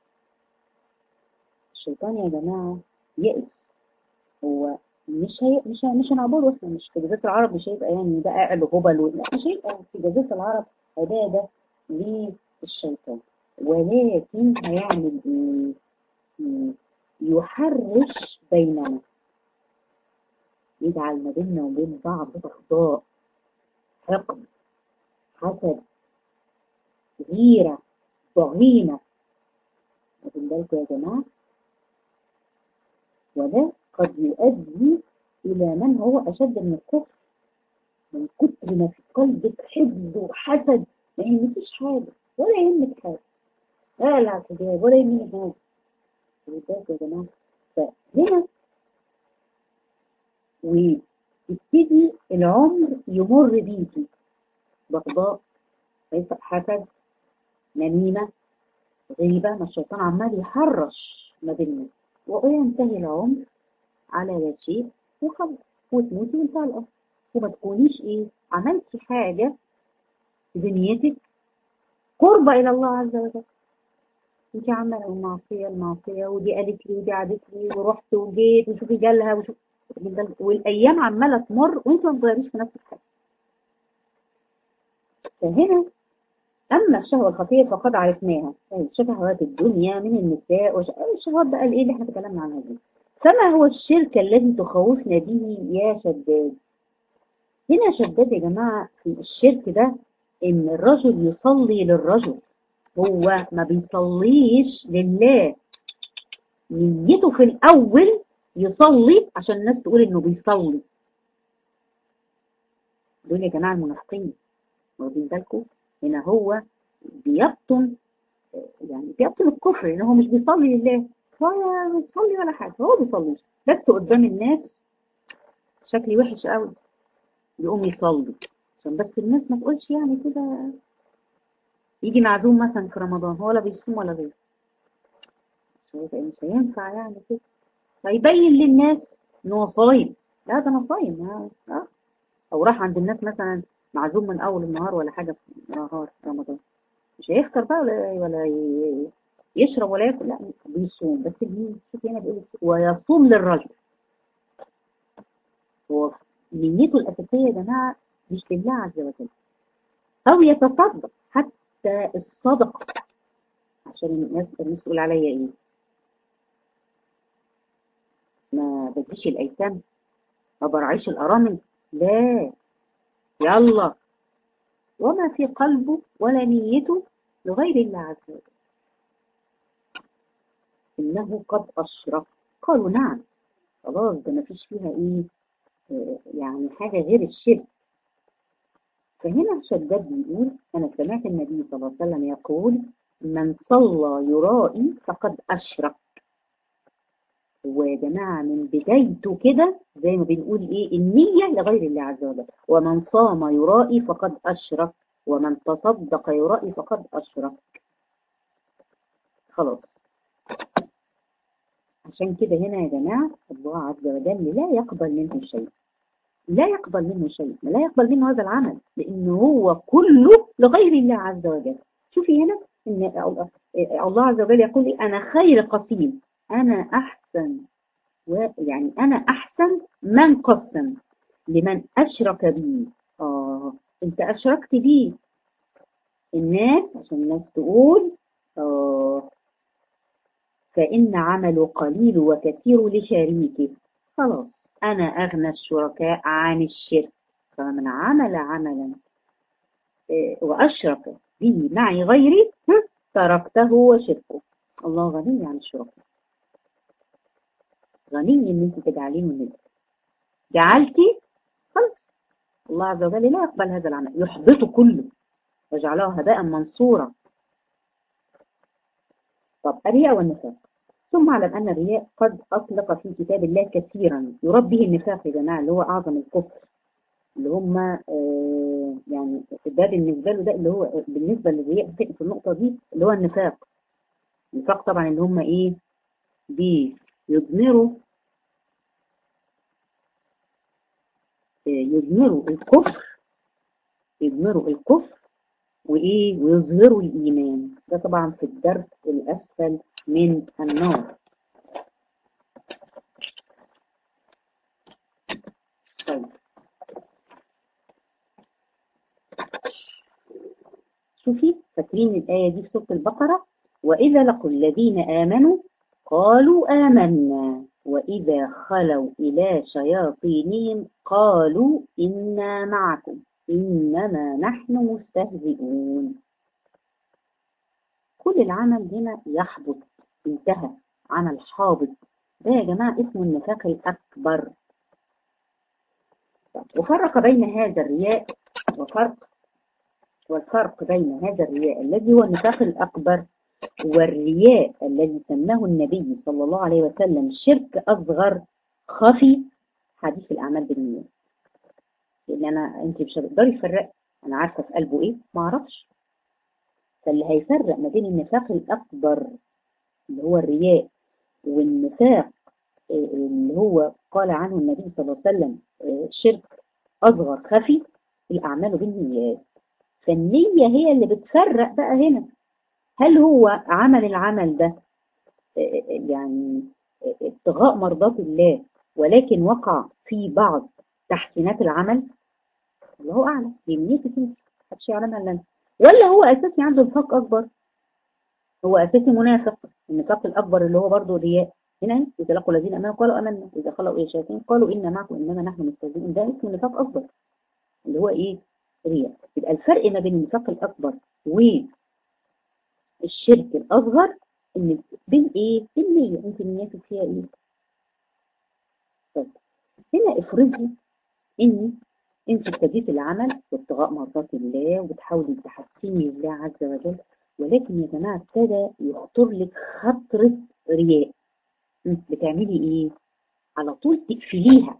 الشيطان يا جماعة يئس هو مش هي مش مش هنعبده احنا مش في جزيرة العرب مش هيبقى يعني ده قاعد هبل لا مش هيبقى في جزيرة العرب عبادة للشيطان ولكن هيعمل ايه؟ يحرش بيننا يجعل ما بيننا وبين بعض بغضاء حقد حسد غيرة ضغينة واخدين بالكم يا جماعة وده قد يؤدي إلى من هو أشد من الكفر من كتر ما في قلبك حقد وحسد ما يهمكيش حاجة ولا يهمك حاجة لا لا حجاب ولا يهمني حاجة بالذات يا جماعة فهنا ويبتدي العمر يمر بيكي بغضاء حسد نميمة غيبة ما الشيطان عمال يحرش ما بيننا وينتهي العمر على لا شيء وخلاص وتموتي وانتهى الأمر وما تكونيش ايه عملتي حاجة في دنيتك قربة إلى الله عز وجل انت عمالة المعصية المعصية ودي قالت لي ودي عادت لي ورحت وجيت وشوفي جالها وشوف والأيام عمالة تمر وانت ما بتغيريش في نفسك حاجة فهنا أما الشهوة الخفية فقد عرفناها شهوات الدنيا من النساء والشهوات بقى الإيه اللي احنا تكلمنا عنها دي فما هو الشرك الذي تخوفنا به يا شداد هنا شداد يا جماعة في الشرك ده إن الرجل يصلي للرجل هو ما بيصليش لله نيته في الأول يصلي عشان الناس تقول إنه بيصلي دول يا جماعة المنافقين واخدين بالكم هنا هو بيبطن يعني بيبطن الكفر ان هو مش بيصلي لله ولا بيصلي ولا حاجه هو بيصليش بس قدام الناس شكلي وحش قوي يقوم يصلي عشان بس الناس ما تقولش يعني كده يجي معزوم مثلا في رمضان هو لا بيصوم ولا غيره مش هينفع يعني كده فيبين للناس ان هو صايم لا ده انا صايم ها ها او راح عند الناس مثلا معزوم من اول النهار ولا حاجه في نهار رمضان مش هيفطر بقى ولا ولا ي- يشرب ولا ياكل لا بيصوم بس مين شوف هنا بيقول ويصوم للرجل هو نيته الاساسيه يا جماعه مش لله عز وجل او يتصدق حتى الصدقه عشان الناس الناس تقول عليا ايه ما بديش الايتام ما برعيش الارامل لا يلا وما في قلبه ولا نيته لغير الله عز وجل انه قد اشرك قالوا نعم خلاص ده ما فيش فيها ايه آه، يعني حاجه غير الشرك فهنا شداد بيقول انا سمعت النبي صلى الله عليه وسلم يقول من صلى يرائي فقد اشرك هو يا جماعه من بدايته كده زي ما بنقول ايه النيه لغير الله عز وجل ومن صام يرائي فقد اشرك ومن تصدق يرائي فقد اشرك خلاص عشان كده هنا يا جماعه الله عز وجل لا يقبل منه شيء لا يقبل منه شيء لا يقبل منه هذا العمل لأنه هو كله لغير الله عز وجل شوفي هنا إن الله عز وجل يقول إيه؟ أنا خير قسيم أنا أحسن و- يعني أنا أحسن من قسم لمن أشرك بي آه أنت أشركت بي الناس عشان الناس تقول آه فإن عمله قليل وكثير لشريكه خلاص أنا أغنى الشركاء عن الشرك فمن عمل عملا آه، وأشرك به معي غيري ها، تركته وشركه الله غني عن الشركاء غني إن أنت تجعليه الند جعلتي خلاص الله عز وجل لا يقبل هذا العمل يحبطه كله وجعله هباء منصورا طب الرياء والنفاق ثم اعلم ان الرياء قد اطلق في كتاب الله كثيرا يراد به النفاق يا جماعه اللي هو اعظم الكفر اللي هم آه يعني ده بالنسبه له ده اللي هو بالنسبه للرياء في في النقطه دي اللي هو النفاق النفاق طبعا اللي هم ايه بيضمروا آه، يضمروا الكفر يضمروا الكفر وايه ويظهروا الايمان ده طبعا في الدرك الاسفل من النار طيب شوفي فاكرين الآية دي في سورة البقرة وإذا لقوا الذين آمنوا قالوا آمنا وإذا خلوا إلى شياطينهم قالوا إنا معكم إنما نحن مستهزئون كل العمل هنا يحبط انتهى عمل حابط ده يا جماعة اسمه النفاق الأكبر وفرق بين هذا الرياء وفرق والفرق بين هذا الرياء الذي هو النفاق الأكبر والرياء الذي سماه النبي صلى الله عليه وسلم شرك أصغر خفي حديث الأعمال بالنيات لأن أنا أنت مش هتقدري تفرقي أنا عارفة في قلبه إيه ما أعرفش فاللي هيفرق ما بين النفاق الأكبر اللي هو الرياء والنفاق آه، اللي هو قال عنه النبي صلى الله عليه وسلم آه، شرك أصغر خفي الأعمال بالنيات فالنية هي اللي بتفرق بقى هنا هل هو عمل العمل ده آه، يعني آه، ابتغاء مرضات الله ولكن وقع في بعض تحسينات العمل الله أعلم دي نيتي فيه محدش يعلمها إلا أنا ولا هو أساسي عنده نفاق أكبر هو أساسي منافق النفاق الأكبر اللي هو برضه الرياء هنا إذا لقوا الذين آمنوا قالوا آمنا إذا خلوا إلى الشياطين قالوا إنا معكم إنما نحن مستهزئون ده اسمه نفاق أكبر اللي هو إيه رياء يبقى الفرق ما بين النفاق الأكبر والشرك الأصغر إن بين إيه؟ النية أنت نيتك فيها إيه؟ طيب هنا افرضي إن أنت ابتديت العمل وابتغاء مرضات الله وبتحاولي تحسني الله عز وجل ولكن يا جماعة ابتدى يخطر لك خطرة رياء انت بتعملي ايه؟ على طول تقفليها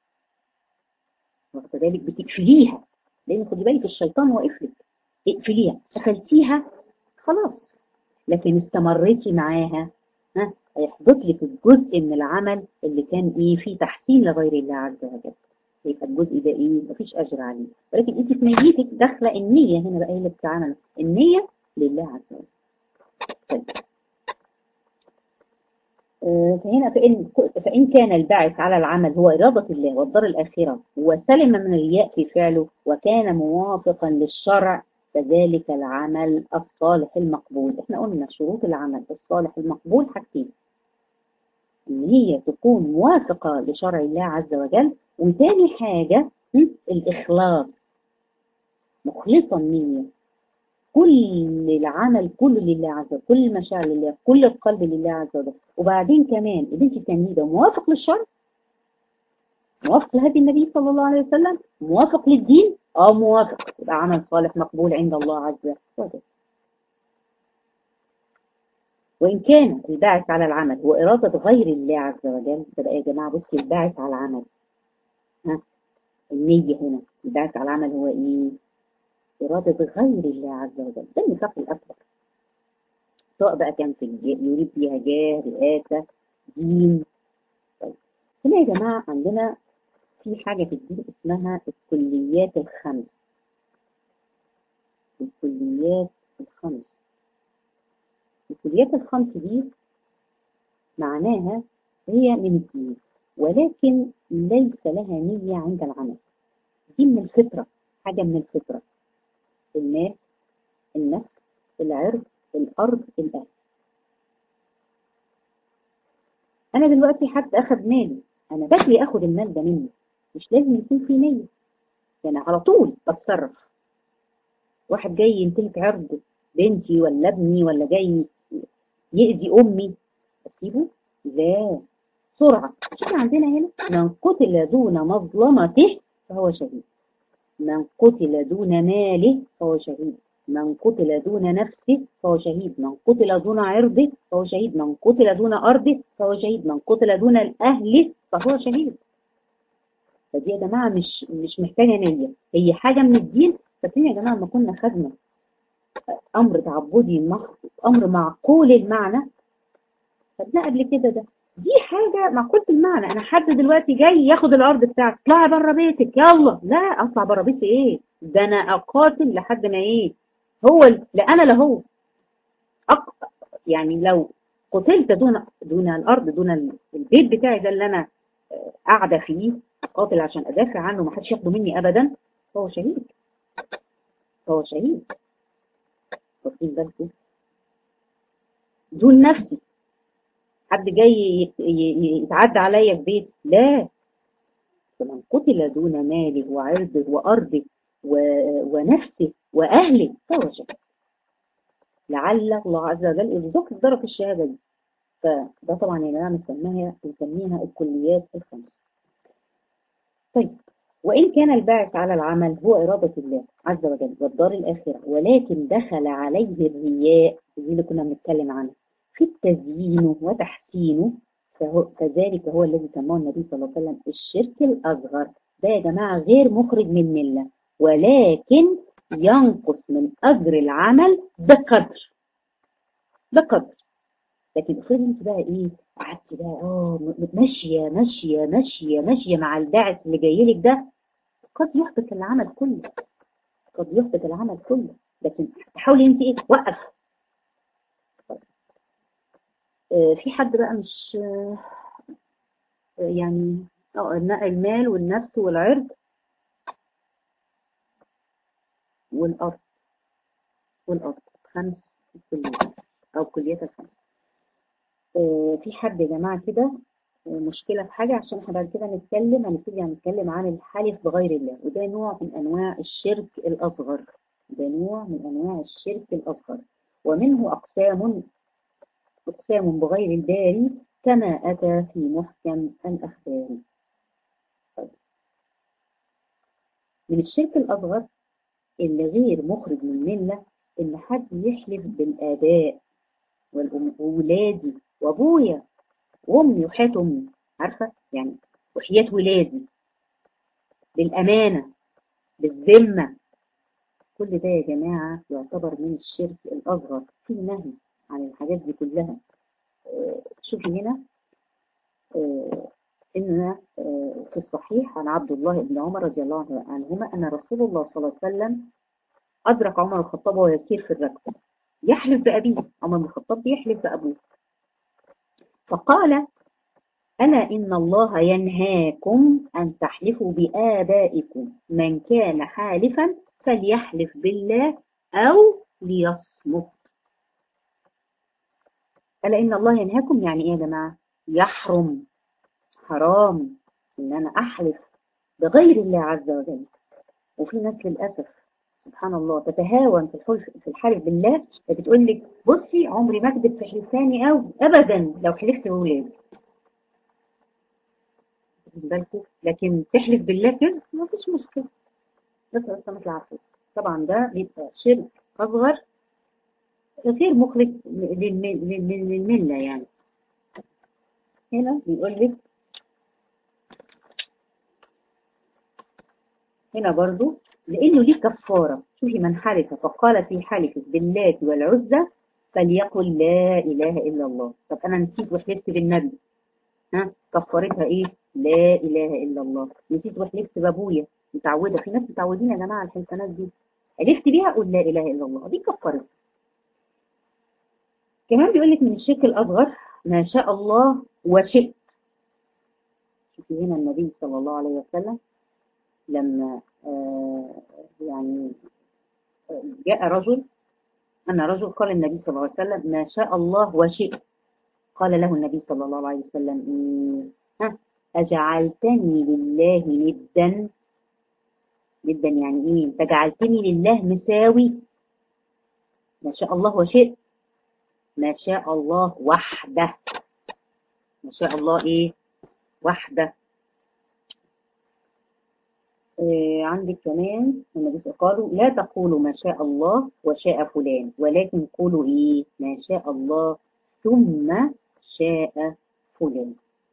واخده بالك بتقفليها لان خدي بالك الشيطان واقف لك اقفليها قفلتيها خلاص لكن استمريتي معاها ها هيحبط لك الجزء من العمل اللي كان ايه فيه تحسين لغير الله عز وجل يبقى الجزء ده ايه مفيش اجر عليه ولكن انت في نيتك داخله النيه هنا بقى هي اللي بتتعامل النيه لله عز وجل طيب. آه، فهنا فإن, فإن كان الباعث على العمل هو إرادة الله والدار الآخرة وسلم من الرياء في فعله وكان موافقا للشرع فذلك العمل الصالح المقبول احنا قلنا شروط العمل الصالح المقبول حاجتين ان هي تكون موافقة لشرع الله عز وجل وتاني حاجة الإخلاص مخلصا نية كل العمل كله لله عز وجل كل المشاعر لله كل القلب لله عز وجل وبعدين كمان اللي انت بتعمليه ده موافق للشرع موافق لهدي النبي صلى الله عليه وسلم موافق للدين اه موافق يبقى عمل صالح مقبول عند الله عز وجل وإن كان الباعث على العمل هو إرادة غير الله عز وجل فبقى يا جماعة بصي الباعث على العمل ها النية هنا الباعث على العمل هو إيه؟ إرادة غير الله عز وجل ده النفاق الأكبر سواء بقى كان في يريد بيها جاه رئاسة دين طيب هنا يا جماعة عندنا في حاجة في الدين اسمها الكليات الخمس الكليات الخمس الكليات الخمس دي معناها هي من الدين ولكن ليس لها نية عند العمل دي من الفطرة حاجة من الفطرة المال النفس العرض الأرض الأهل أنا دلوقتي حد أخذ مالي أنا باجي أخد المال ده مني مش لازم يكون في نية يعني على طول بتصرف واحد جاي ينتهك عرض بنتي ولا ابني ولا جاي يأذي أمي أسيبه؟ لا سرعة شوف عندنا هنا من قتل دون مظلمته فهو شهيد من قتل دون ماله فهو شهيد من قتل دون نفسه فهو شهيد من قتل دون عرضه فهو شهيد من قتل دون أرضه فهو شهيد من قتل دون الأهل فهو شهيد فدي يا جماعة مش مش محتاجة نية هي حاجة من الدين فاكرين يا جماعة لما كنا خدنا أمر تعبدي أمر معقول المعنى خدناه قبل كده ده دي حاجة معقولة المعنى أنا حد دلوقتي جاي ياخد الأرض بتاعتك اطلعي بره بيتك يلا لا أطلع بره بيتي إيه ده أنا أقاتل لحد ما إيه هو لا أنا لا هو أق... يعني لو قتلت دون دون الأرض دون البيت بتاعي ده اللي أنا قاعدة فيه قاتل عشان أدافع عنه ما حدش ياخده مني أبدا فهو شهيد فهو شهيد واخدين بالكم دون نفسي حد جاي يتعدى عليا في بيت لا فمن قتل دون ماله وعرضه وأرضه و... ونفسه وأهله فهو شهيد لعل الله عز وجل يرزقك درجة الشهادة دي فده طبعا يا جماعة بنسميها بنسميها الكليات الخمس طيب وإن كان الباعث على العمل هو إرادة الله عز وجل والدار الآخرة ولكن دخل عليه الرياء دي اللي كنا بنتكلم عنها في التزيين وتحسينه فهو كذلك هو الذي سماه النبي صلى الله عليه وسلم الشرك الأصغر ده يا جماعة غير مخرج من ملة ولكن ينقص من أجر العمل بقدر بقدر لكن افرضي انت بقى ايه قعدتي بقى اه ماشيه ماشيه ماشيه ماشيه مع الباعث اللي جاي لك ده قد يحبط العمل كله قد يحبط العمل كله لكن تحاولي انت ايه وقف آه في حد بقى مش آه يعني اه المال والنفس والعرض والارض والارض خمس كليات او كليات الخمس في حد يا جماعة كده مشكلة في حاجة عشان احنا بعد كده نتكلم هنبتدي هنتكلم عن الحلف بغير الله وده نوع من أنواع الشرك الأصغر ده نوع من أنواع الشرك الأصغر ومنه أقسام أقسام بغير الباري كما أتى في محكم الأخبار طيب. من الشرك الأصغر اللي غير مخرج من ملة إن حد يحلف بالآباء وولادي وابويا وامي وحياة امي عارفه يعني وحياة ولادي بالامانه بالذمه كل ده يا جماعه يعتبر من الشرك الاصغر في نهي عن الحاجات دي كلها آه، شوفي هنا آه، إن آه، في الصحيح عن عبد الله بن عمر رضي الله عنهما أن رسول الله صلى الله عليه وسلم أدرك عمر الخطاب وهو يسير في الركب يحلف بأبيه عمر بن الخطاب بيحلف بأبوه فقال ألا إن الله ينهاكم أن تحلفوا بآبائكم من كان حالفا فليحلف بالله أو ليصمت ألا إن الله ينهاكم يعني إيه يا جماعة يحرم حرام إن أنا أحلف بغير الله عز وجل وفي ناس للأسف سبحان الله تتهاون في الحلف في الحلف بالله بتقول لك بصي عمري ما اكذب في حلفاني أو أبدا لو حلفت بولادي واخدين بالكم لكن تحلف بالله كده ما فيش مشكلة بس السلامة العافية طبعا ده بيبقى شرك أصغر غير مخرج للم- لل- للملة يعني هنا بيقول لك هنا برضو لأنه ليه كفارة شوفي من حلف فقال في حلف باللات والعزى فليقل لا إله إلا الله طب أنا نسيت وحلفت بالنبي ها كفارتها إيه لا إله إلا الله نسيت وحلفت بأبويا متعودة في ناس متعودين يا جماعة على الحلفانات دي حلفت بيها قول لا إله إلا الله دي كفارتها كمان بيقول لك من الشرك الأصغر ما شاء الله وشئت شوفي هنا النبي صلى الله عليه وسلم لما آه يعني آه، جاء رجل أن رجل قال النبي صلى الله عليه وسلم ما شاء الله وشئت قال له النبي صلى الله عليه وسلم إيه؟ ها أجعلتني لله ندا ندا يعني إيه أنت جعلتني لله مساوي ما شاء الله وشئت ما شاء الله وحده ما شاء الله إيه وحده آه، عندك كمان النبي صلى الله عليه وسلم قالوا لا تقولوا ما شاء الله وشاء فلان ولكن قولوا ايه ما شاء الله ثم شاء فلان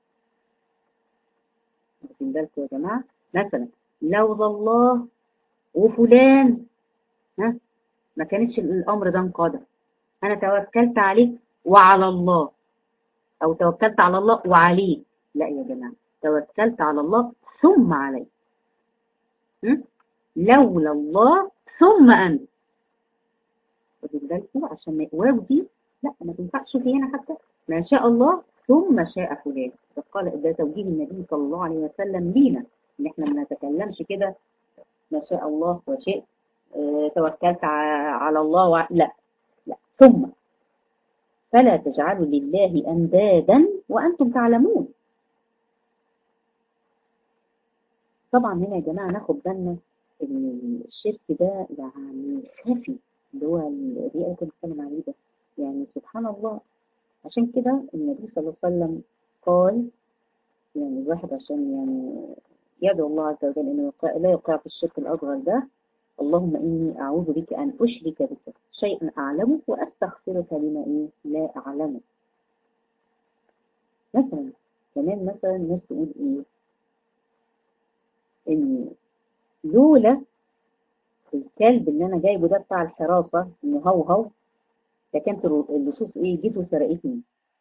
واخدين بالكم يا جماعه مثلا لولا الله وفلان ها ما كانتش الامر ده انقضى انا توكلت عليك وعلى الله او توكلت على الله وعليك لا يا جماعه توكلت على الله ثم عليك م? لولا الله ثم انت واخدين بالكم عشان ما واو دي لا ما تنفعش في هنا حتى ما شاء الله ثم شاء فلان ده قال ده توجيه النبي صلى الله عليه وسلم لينا ان احنا ما نتكلمش كده ما شاء الله وشئت اه توكلت ع- على الله وع... لا لا ثم فلا تجعلوا لله اندادا وانتم تعلمون طبعا هنا يا جماعه ناخد بالنا ان الشرك ده يعني خفي اللي هو الرياء اللي كنت بتكلم عليه ده يعني سبحان الله عشان كده النبي صلى الله عليه وسلم قال يعني الواحد عشان يعني يدعو الله عز وجل انه يقع- لا يقع في الشرك الاصغر ده اللهم اني اعوذ بك ان اشرك بك شيئا اعلمه واستغفرك لما ايه لا اعلمه مثلا كمان مثلا الناس تقول ايه ان لولا الكلب اللي انا جايبه ده بتاع الحراسه انه هوهو ده كانت الر- اللصوص ايه جيت وسرقتني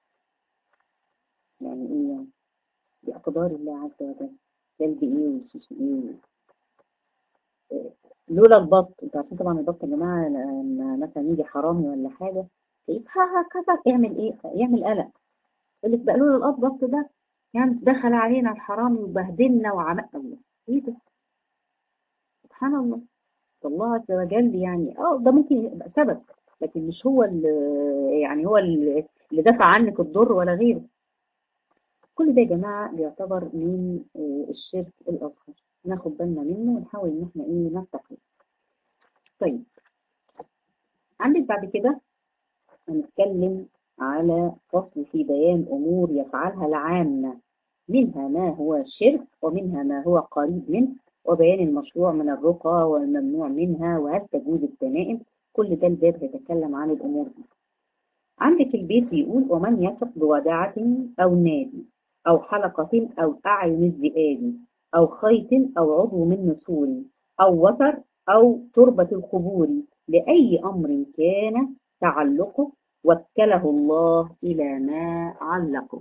يعني ايه يعني دي اقدار الله عز وجل كلب ايه ولصوص ايه آه، لولا البط انتوا عارفين طبعا البط يا جماعه لما مثلا يجي حرامي ولا حاجه تلاقيه ها ها كذا يعمل ايه يعمل قلق يقول لك بقى لولا البط ده يعني دخل علينا الحرامي وبهدلنا وعمل الله ايه ده سبحان الله الله عز وجل يعني اه ده ممكن يبقى سبب لكن مش هو اللي يعني هو اللي اللي دفع عنك الضر ولا غيره كل ده يا جماعة بيعتبر من آه، الشرك الأصغر ناخد بالنا منه ونحاول إن احنا إيه نتقي طيب عندك بعد كده هنتكلم على فصل في بيان أمور يفعلها العامة منها ما هو شرك ومنها ما هو قريب منه وبيان المشروع من الرقى والممنوع منها وهل تجوز التمائم كل ده الباب هيتكلم عن الأمور دي عندك البيت بيقول ومن يثق بوداعة أو نادي أو حلقة أو أعين الذئاب أو خيط أو عضو من نسور أو وتر أو تربة القبور لأي أمر كان تعلقه وكله الله إلى ما علقه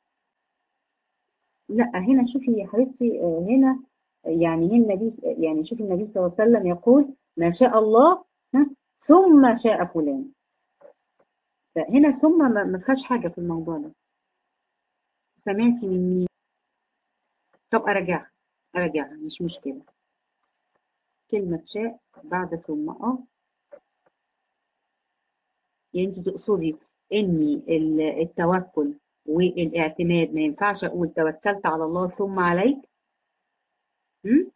لا هنا شوفي يا حبيبتي آه، هنا يعني هنا النبي يعني شوفي النبي صلى الله عليه وسلم يقول ما شاء الله ها، ثم شاء فلان فهنا ثم ما ما فيهاش حاجة في الموضوع ده سمعتي من مين طب أرجعها أرجعها مش مشكلة كلمة شاء بعد ثم اه يعني انت تقصدي ان ال- التوكل والاعتماد ما ينفعش اقول توكلت على الله ثم عليك م?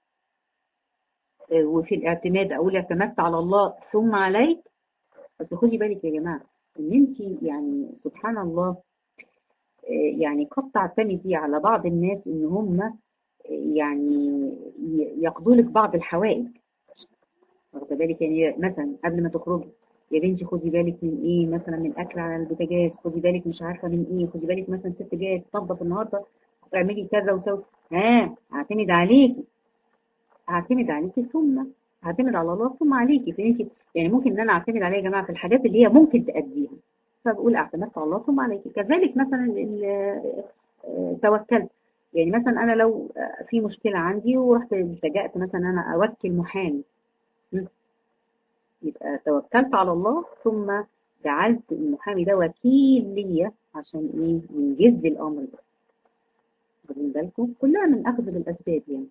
آه، وفي الاعتماد اقول اعتمدت على الله ثم عليك بس خدي بالك يا جماعه ان انت يعني سبحان الله آه، يعني قد تعتمدي على بعض الناس ان هم آه، يعني ي- يقضوا لك بعض الحوائج واخده بالك يعني مثلا قبل ما تخرجي يا بنتي خدي بالك من ايه مثلا من اكل على البوتاجاز خدي بالك مش عارفه من ايه خدي بالك مثلا ست جايه تنظف النهارده اعملي كذا وسوي ها اعتمد عليكي اعتمد عليكي ثم اعتمد على الله ثم عليكي فانت يعني ممكن ان انا اعتمد عليها يا جماعه في الحاجات اللي هي ممكن تأديها فبقول اعتمدت على الله ثم عليكي كذلك مثلا ال- آه، توكلت يعني مثلا انا لو آه، في مشكله عندي ورحت التجأت مثلا انا اوكل محامي م? يبقى توكلت على الله ثم جعلت المحامي ده وكيل ليا عشان ايه ينجز لي الامر ده واخدين بالكم كلها من اخذ بالاسباب يعني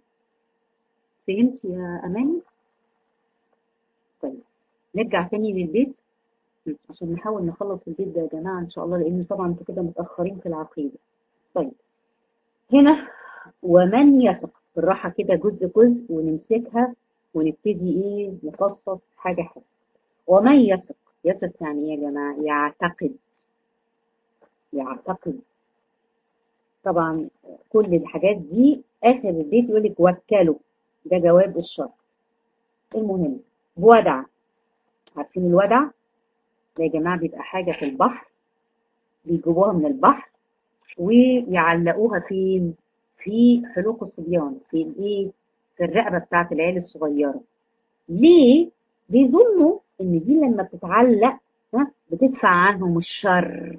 فهمت يا اماني طيب نرجع تاني للبيت م، عشان نحاول نخلص البيت ده يا جماعه ان شاء الله لان طبعا انتوا كده متاخرين في العقيده طيب هنا ومن يثق بالراحه كده جزء جزء ونمسكها ونبتدي ايه نفصص حاجه حاجه ومن يثق يثق يعني ايه يا جماعه يعتقد يعتقد طبعا كل الحاجات دي اخر البيت يقول لك وكلوا ده جواب الشرط المهم ودع عارفين الودع ده يا جماعه بيبقى حاجه في البحر بيجيبوها من البحر ويعلقوها فين في حلوق الصبيان في الايه في الرقبه بتاعت العيال الصغيره ليه بيظنوا ان دي لما بتتعلق ها بتدفع عنهم الشر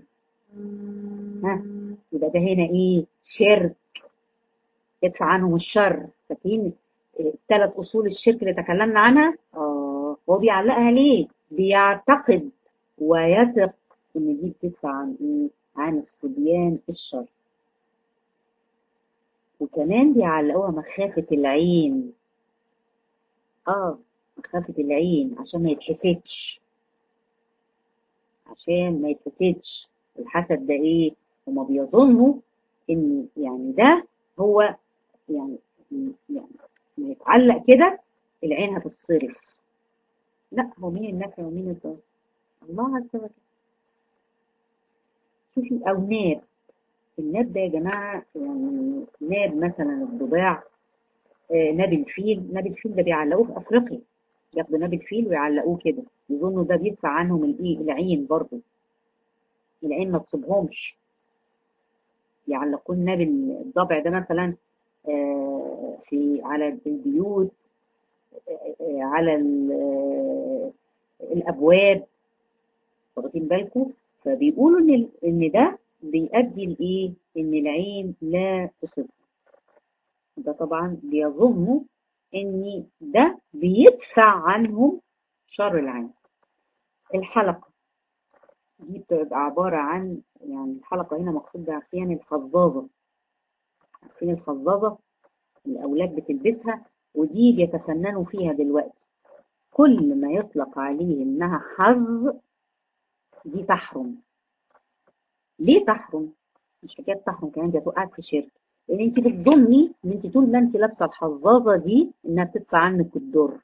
ها يبقى ده هنا ايه شرك يدفع عنهم الشر فاكرين الثلاث اصول الشرك اللي تكلمنا عنها اه هو بيعلقها ليه بيعتقد ويثق ان دي بتدفع عن ايه عن الصبيان الشر وكمان بيعلقوها مخافة العين اه مخافة العين عشان ما يتحسدش عشان ما يتحسدش الحسد ده ايه هما بيظنوا ان يعني ده هو يعني يعني ما يتعلق كده العين هتتصرف لا هو مين النفع ومين الضر الله عز وجل شوفي او ناب الناب ده يا جماعه يعني ناب مثلا الضباع آه، ناب الفيل ناب الفيل ده بيعلقوه في افريقيا ياخدوا ناب الفيل ويعلقوه كده يظنوا ده بيدفع عنهم الايه العين برضه العين ما تصيبهمش يعلقوا ناب الضبع ده مثلا آه، في على البيوت آه، على ال- آه، الابواب واخدين بالكم فبيقولوا ان ال- ان ده بيؤدي لايه ان العين لا تصيبها ده طبعا بيظنوا ان ده بيدفع عنهم شر العين الحلقه دي بتبقى عباره عن يعني الحلقه هنا مقصود بها عارفين الخزازه عارفين الخزازه الاولاد بتلبسها ودي بيتفننوا فيها دلوقتي كل ما يطلق عليه انها حظ دي تحرم ليه تحرم مش حكايه تحرم كمان دي هتوقعك في شرك لان انت بتظني ان انت طول ما انت لابسه الحظاظه دي انها بتدفع عنك الضر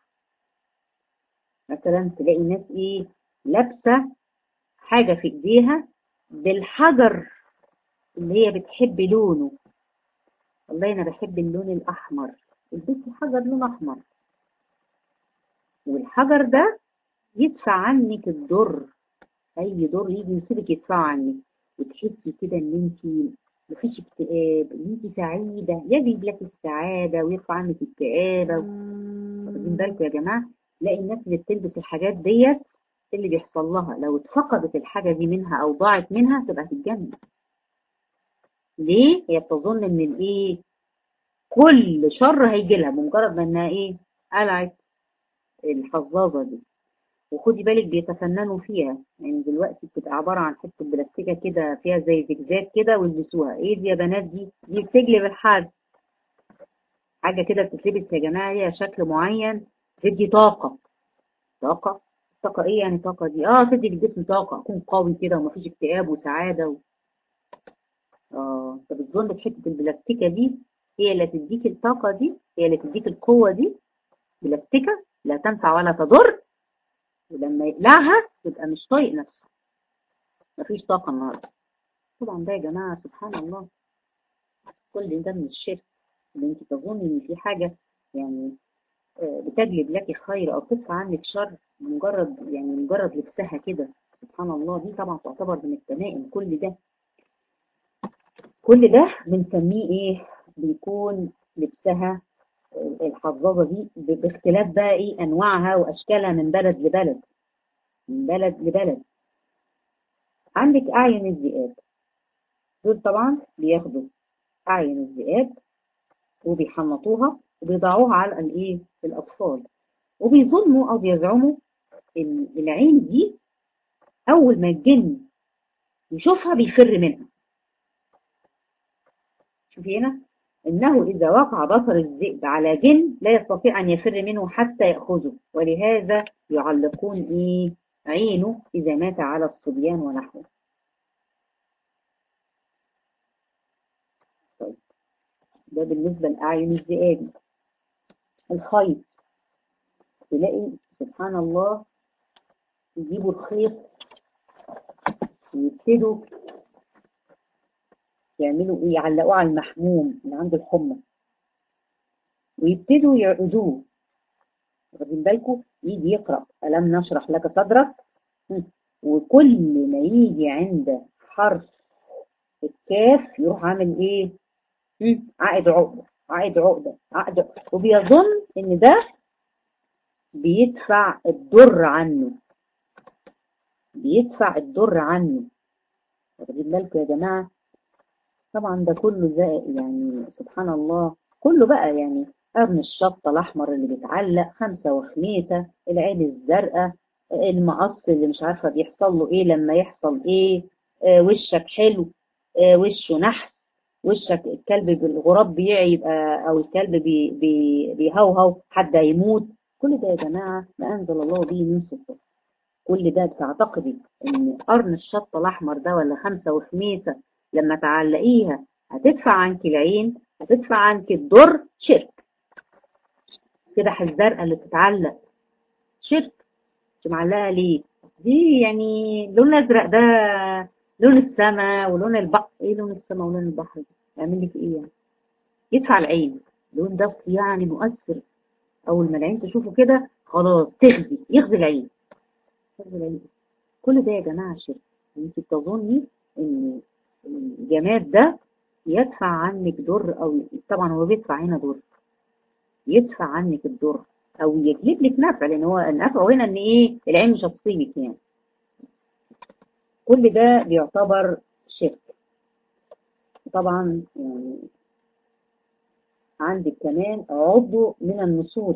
مثلا تلاقي ناس ايه لابسه حاجه في ايديها بالحجر اللي هي بتحب لونه والله انا بحب اللون الاحمر البسي حجر لون احمر والحجر ده يدفع عنك الضر اي ضر يجي يصيبك يدفع عنك وتحسي كده ان انت مفيش اكتئاب ان انت سعيده يجلب لك السعاده ويرفع عنك الكآبه واخدين بالكم يا جماعه تلاقي الناس اللي بتلبس الحاجات ديت اللي بيحصل لها لو اتفقدت الحاجة دي منها أو ضاعت منها تبقى هتتجنن ليه؟ هي بتظن إن الإيه؟ كل شر هيجي لها بمجرد ما إنها إيه؟ قلعت الحظاظة دي وخدي بالك بيتفننوا فيها يعني دلوقتي بتبقى عبارة عن حتة بلاستيكة كده فيها زي زجزاج كده ويلبسوها ايه دي يا بنات دي؟ دي بتجلب الحد حاجة كده بتتلبس يا جماعة ليها شكل معين تدي طاقة طاقة طاقة ايه يعني طاقة دي؟ اه تدي للجسم طاقة اكون قوي كده ومفيش اكتئاب وسعادة و... اه فبتظن بحتة البلاستيكة دي هي اللي تديك الطاقة دي هي اللي تديك القوة دي بلاستيكة لا تنفع ولا تضر ولما يقلعها يبقى مش طايق نفسه مفيش طاقة النهاردة طبعا ده يا جماعة سبحان الله كل ده من الشرك ان انت تظني ان في حاجة يعني بتجلب لك خير او تدفع عنك شر مجرد يعني مجرد لبسها كده سبحان الله دي طبعا تعتبر من التمائم كل ده كل ده بنسميه ايه بيكون لبسها الحظاظه دي باختلاف بقى ايه انواعها واشكالها من بلد لبلد من بلد لبلد عندك اعين الذئاب دول طبعا بياخدوا اعين الذئاب وبيحنطوها وبيضعوها على الايه الاطفال وبيظنوا او بيزعموا ان العين دي اول ما الجن يشوفها بيفر منها شوفي هنا إنه إذا وقع بصر الذئب على جن لا يستطيع أن يفر منه حتى يأخذه ولهذا يعلقون إيه عينه إذا مات على الصبيان ونحوه طيب ده بالنسبة لأعين الذئاب الخيط تلاقي سبحان الله يجيبوا الخيط ويبتدوا يعملوا ايه يعلقوه على المحموم اللي عنده الحمى ويبتدوا يعقدوه واخدين بالكم يجي يقرا الم نشرح لك صدرك وكل ما يجي عند حرف الكاف يروح عامل ايه عقد عقده عقد عقده عقد عقدة. وبيظن ان ده بيدفع الضر عنه بيدفع الضر عنه واخدين بالكم يا جماعه طبعا ده كله زي يعني سبحان الله كله بقى يعني قرن الشطة الأحمر اللي بيتعلق خمسة وخميسة العين الزرقاء المقص اللي مش عارفة بيحصل له إيه لما يحصل إيه آه وشك حلو آه وشه نحس وشك الكلب بالغراب بيعي يبقى أو الكلب بي بي بيهوهو حد يموت كل ده يا جماعة ما أنزل الله به من سلطان كل ده بتعتقدي إن قرن الشطة الأحمر ده ولا خمسة وخميسة لما تعلقيها هتدفع عنك العين هتدفع عنك الضر شرك السبح الزرقاء اللي بتتعلق شرك انت معلقه ليه دي يعني اللون الازرق ده لون السماء ولون البحر ايه لون السماء ولون البحر يعمل لك ايه يعني يدفع العين اللون ده يعني مؤثر اول ما العين تشوفه كده خلاص تخزي يخزي العين يخزي العين كل ده يا جماعه شرك انت بتظني ان الجماد ده يدفع عنك ضر او طبعا هو بيدفع هنا ضر يدفع عنك الضر او يجلب لك نفع لان هو النفع هنا ان ايه العين مش هتصيبك يعني كل ده بيعتبر شرك طبعا يعني عندك كمان عضو من النسور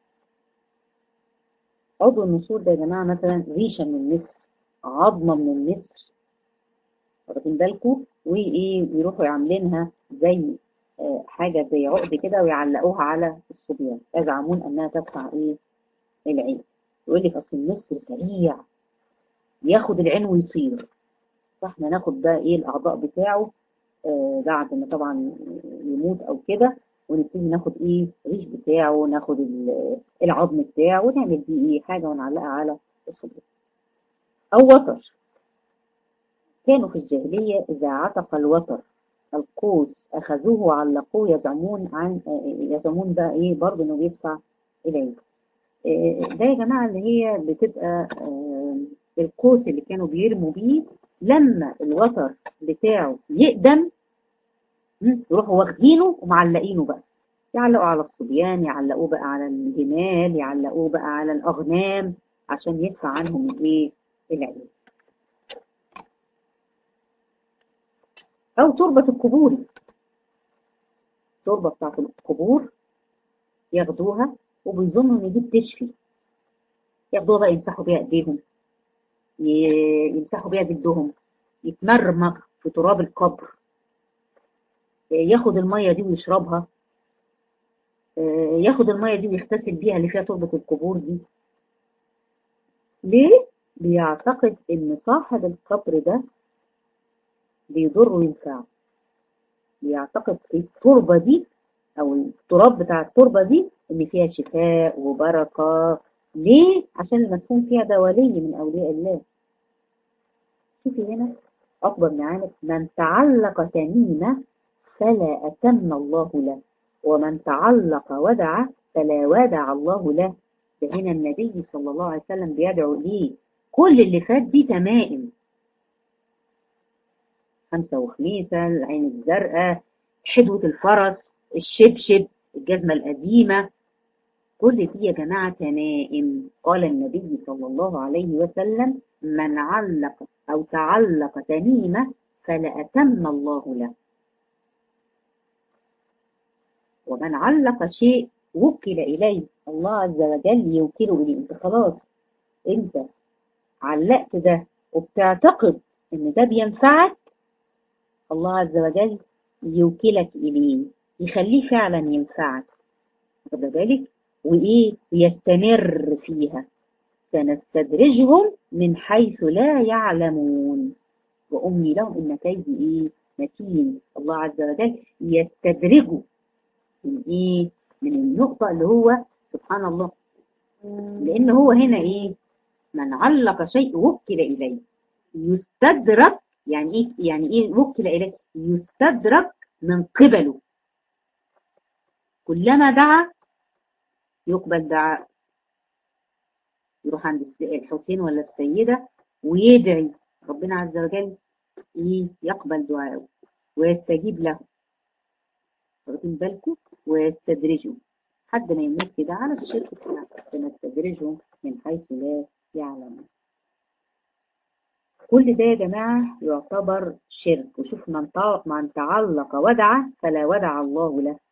عضو النسور ده يا جماعه مثلا ريشه من النسر عظمه من النسر واخدين بالكم وايه يروحوا عاملينها زي آه حاجه زي عقد كده ويعلقوها على الصبيان يزعمون انها تدفع ايه العين يقول لك اصل النسر سريع ياخد العين ويطير فاحنا ناخد بقى ايه الاعضاء بتاعه آه بعد ما طبعا يموت او كده ونبتدي ناخد ايه الريش بتاعه ناخد العظم بتاعه ونعمل بيه ايه حاجه ونعلقها على الصبيان او وتر كانوا في الجاهلية إذا عتق الوتر القوس أخذوه وعلقوه يزعمون عن يزعمون بقى إيه برضه إنه بيدفع إليه ده يا جماعة اللي هي بتبقى القوس اللي كانوا بيرموا بيه لما الوتر بتاعه يقدم يروحوا واخدينه ومعلقينه بقى يعلقوا على الصبيان يعلقوه بقى على الجمال يعلقوه بقى على الأغنام عشان يدفع عنهم الايه العين او تربة القبور التربة بتاعت القبور ياخدوها وبيظنوا ان دي بتشفي ياخدوها بقى يمسحوا بيها ايديهم يمسحوا بيها جلدهم يتمرمغ في تراب القبر ياخد المية دي ويشربها ياخد المية دي ويغتسل بيها اللي فيها تربة القبور دي ليه؟ بيعتقد ان صاحب القبر ده بيضر وينفعه بيعتقد في التربة دي او التراب بتاع التربة دي ان فيها شفاء وبركة ليه؟ عشان المدفون فيها ده ولي من اولياء الله شوفي هنا اكبر نعمة من تعلق تميمة فلا اتم الله له ومن تعلق ودع فلا ودع الله له ده هنا النبي صلى الله عليه وسلم بيدعو ليه كل اللي فات دي تمائم خمسة وخميسة العين الزرقاء حدوة الفرس الشبشب الجزمة القديمة كل دي يا جماعة تمائم قال النبي صلى الله عليه وسلم من علق أو تعلق تميمة فلا أتم الله له ومن علق شيء وكل إليه الله عز وجل يوكله إليه أنت خلاص أنت علقت ده وبتعتقد إن ده بينفعك الله عز وجل يوكلك إليه يخليه فعلا ينفعك واخد بالك وإيه ويستمر فيها سنستدرجهم من حيث لا يعلمون وأمي لهم إن كيدي إيه متين الله عز وجل يستدرجه من إيه من النقطة اللي هو سبحان الله لأن هو هنا إيه من علق شيء وكل إليه يستدرك يعني إيه يعني إيه وكل إليه يستدرك من قبله كلما دعا يقبل دعاء يروح عند الحسين ولا السيدة ويدعي ربنا عز وجل يقبل دعاءه ويستجيب له واخدين بالكم ويستدرجه حد ما يموت كده على الشرك بتاعه سنستدرجهم من حيث لا يعلمون كل ده يا جماعة يعتبر شرك وشوف من, من تعلق ودع فلا ودع الله له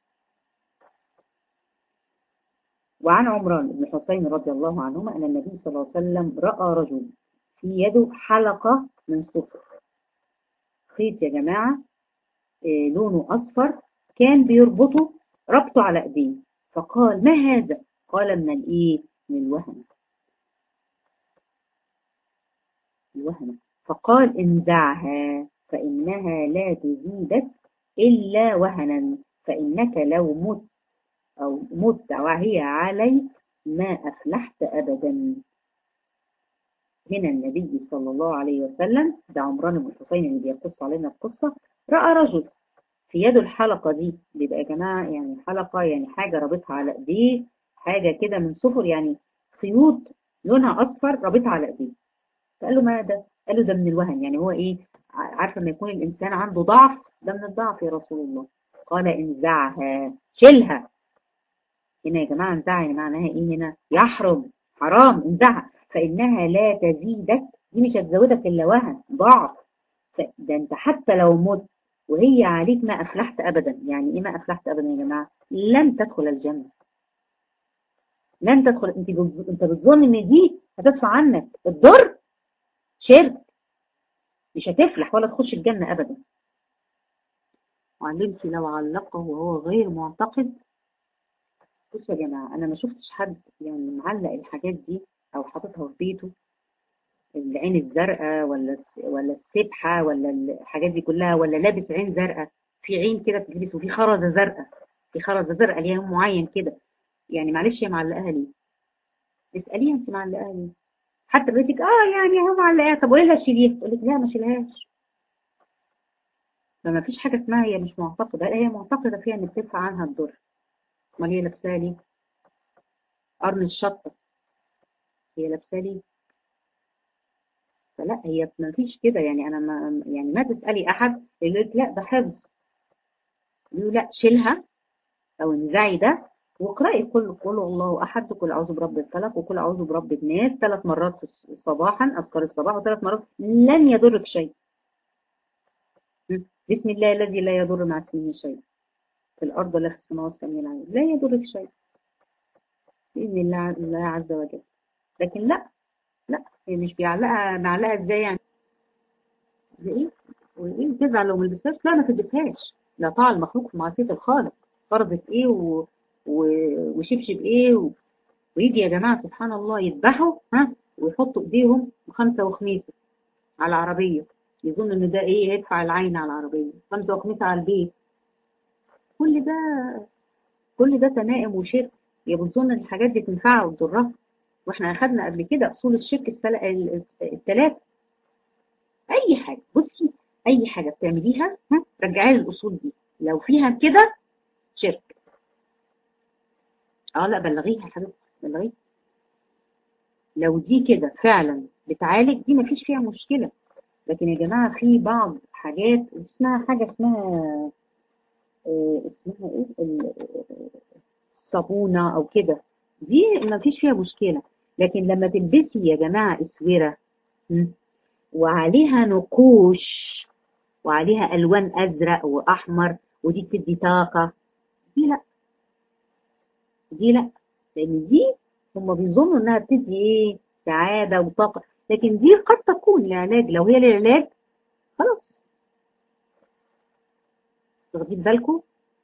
وعن عمران بن حسين رضي الله عنهما أن النبي صلى الله عليه وسلم رأى رجل في يده حلقة من صفر خيط يا جماعة إيه لونه أصفر كان بيربطه ربطه على ايديه فقال ما هذا قال من الايه من الوهن الوهن فقال انزعها فإنها لا تزيدك إلا وهنا فإنك لو مت أو مت وهي عليك ما أفلحت أبدا هنا النبي صلى الله عليه وسلم ده عمران بن حسين اللي بيقص علينا القصة رأى رجل في يده الحلقة دي بيبقى يا جماعة يعني حلقة يعني حاجة رابطها على ايديه حاجة كده من صفر يعني خيوط لونها أصفر رابطها على ايديه فقال له ما ده؟ قال له ده من الوهن يعني هو ايه عارفة لما يكون الإنسان عنده ضعف ده من الضعف يا رسول الله قال انزعها شيلها هنا يا جماعة انزعها يعني معناها ايه هنا يحرم حرام انزعها فإنها لا تزيدك دي مش هتزودك إلا وهن ضعف ده انت حتى لو مت وهي عليك ما أفلحت أبدا يعني إيه ما أفلحت أبدا يا جماعة لن تدخل الجنة لن تدخل انت انت بتظن ان دي هتدفع عنك الضر شرك مش هتفلح ولا تخش الجنة أبدا وعلمت لو علقه وهو غير معتقد بصوا يا جماعة أنا ما شفتش حد يعني معلق الحاجات دي أو حاططها في بيته العين الزرقاء ولا ولا السبحة ولا الحاجات دي كلها ولا لابس عين زرقاء في عين كده بتلبس وفي خرزة زرقاء في خرزة زرقاء ليها يوم معين كده يعني معلش يا معلقاها ليه؟ اسأليها انت معلقاها ليه؟ حتى بيتك اه يعني هو معلقاها طب وإيه شيليها؟ تقول لك لا ما شيلهاش فما فيش حاجة اسمها هي مش معتقدة لا هي معتقدة فيها ان بتدفع عنها الضر امال هي لابساها ليه؟ قرن الشطة هي لابساها ليه؟ فلا هي ما فيش كده يعني انا ما يعني ما تسالي احد يقول لك لا ده حفظ يقول لا شيلها او انزعي ده واقرأي كل قل الله أحد كل أعوذ برب الفلق وكل أعوذ برب الناس ثلاث مرات في صباحا أذكار الصباح وثلاث مرات لن يضرك شيء بسم الله الذي لا يضر مع اسمه شيء في الأرض ولا في السماء والسميع العليم لا يضرك شيء بإذن الله الله عز وجل لكن لا لا هي مش بيعلقها معلقها ازاي يعني زي ايه وايه تزعل لو ما لبستهاش لا ما تلبسهاش لا طاعة المخلوق في معصية الخالق فرضت ايه و... و... وشبشب ايه و... ويجي يا جماعة سبحان الله يذبحوا ها ويحطوا ايديهم خمسة وخميسة على العربية يظن ان ده ايه هيدفع العين على العربية خمسة وخميسة على البيت كل ده كل ده تمائم وشرك يا بتظن ان الحاجات دي تنفعها وتضرها واحنا اخدنا قبل كده اصول الشرك الثلاثة اي حاجة بصي اي حاجة بتعمليها ها رجعي لي الاصول دي لو فيها كده شرك اه لا بلغيها يا حبيبتي بلغيها لو دي كده فعلا بتعالج دي مفيش فيها مشكلة لكن يا جماعة في بعض حاجات اسمها حاجة اسمها اه اسمها ايه الصابونة او كده دي مفيش فيها مشكلة لكن لما تلبسي يا جماعة اسورة وعليها نقوش وعليها الوان ازرق واحمر ودي بتدي طاقة دي لا دي لا لان دي هم بيظنوا انها بتدي ايه سعادة وطاقة لكن دي قد تكون لعلاج لو هي للعلاج خلاص واخدين بالكم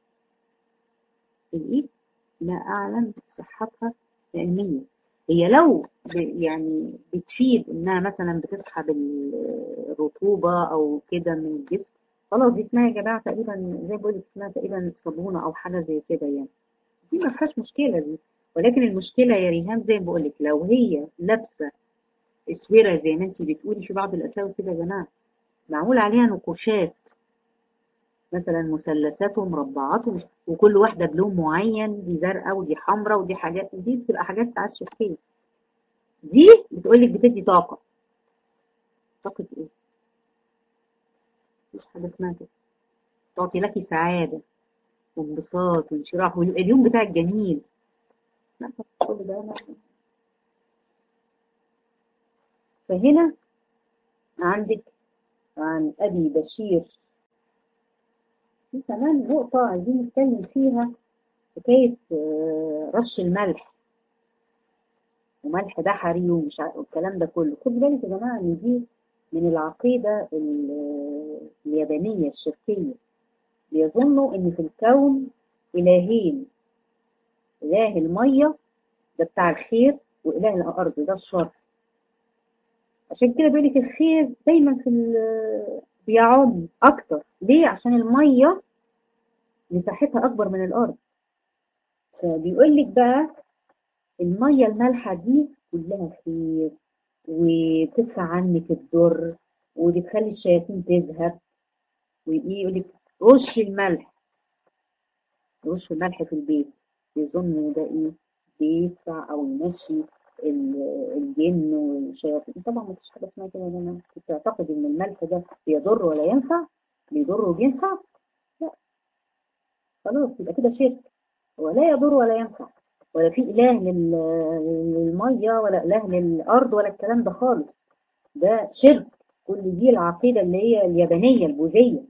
الايد لا اعلم صحتها علميا هي لو يعني بتفيد انها مثلا بتسحب الرطوبة او كده من الجسم خلاص دي اسمها يا جماعة تقريبا زي بقول لك اسمها تقريبا صابونة او حاجة زي كده يعني دي ما فيهاش مشكلة دي ولكن المشكلة يا ريهام زي ما بقول لك لو هي لابسة اسورة زي ما انت بتقولي في بعض الاساور كده يا جماعة معمول عليها نقوشات مثلا مثلثات ومربعات وكل واحدة بلون معين دي زرقاء ودي حمراء ودي حاجات دي بتبقى حاجات ساعات شخصية دي بتقول لك بتدي طاقة طاقة ايه؟ مفيش حاجة اسمها كده تعطي لك سعادة وانبساط وانشراح واليوم بتاعك جميل لا كل ده لا فهنا عندك عن أبي بشير في كمان نقطة عايزين نتكلم فيها حكاية رش الملح وملح بحري ومش والكلام ده كله خد بالك يا جماعة إن دي من العقيدة اليابانية الشركية بيظنوا إن في الكون إلهين إله المية ده بتاع الخير وإله الأرض ده الشر عشان كده بيقول لك الخير دايما في بيعم أكتر ليه؟ عشان المية مساحتها أكبر من الأرض فبيقول لك بقى المية المالحة دي كلها خير وبتدفع عنك الضر وبتخلي الشياطين تذهب وإيه يقول لك رش الملح رش الملح في البيت يظن إن ده إيه بيدفع أو يمشي الجن والشياطين طبعا ما فيش حاجه اسمها كده يا جماعه تعتقد ان الملح ده بيضر ولا ينفع بيضر وبينفع لا خلاص يبقى كده شرك هو لا يضر ولا ينفع ولا في اله للميه ولا اله للارض ولا الكلام ده خالص ده شرك كل دي العقيده اللي هي اليابانيه البوذيه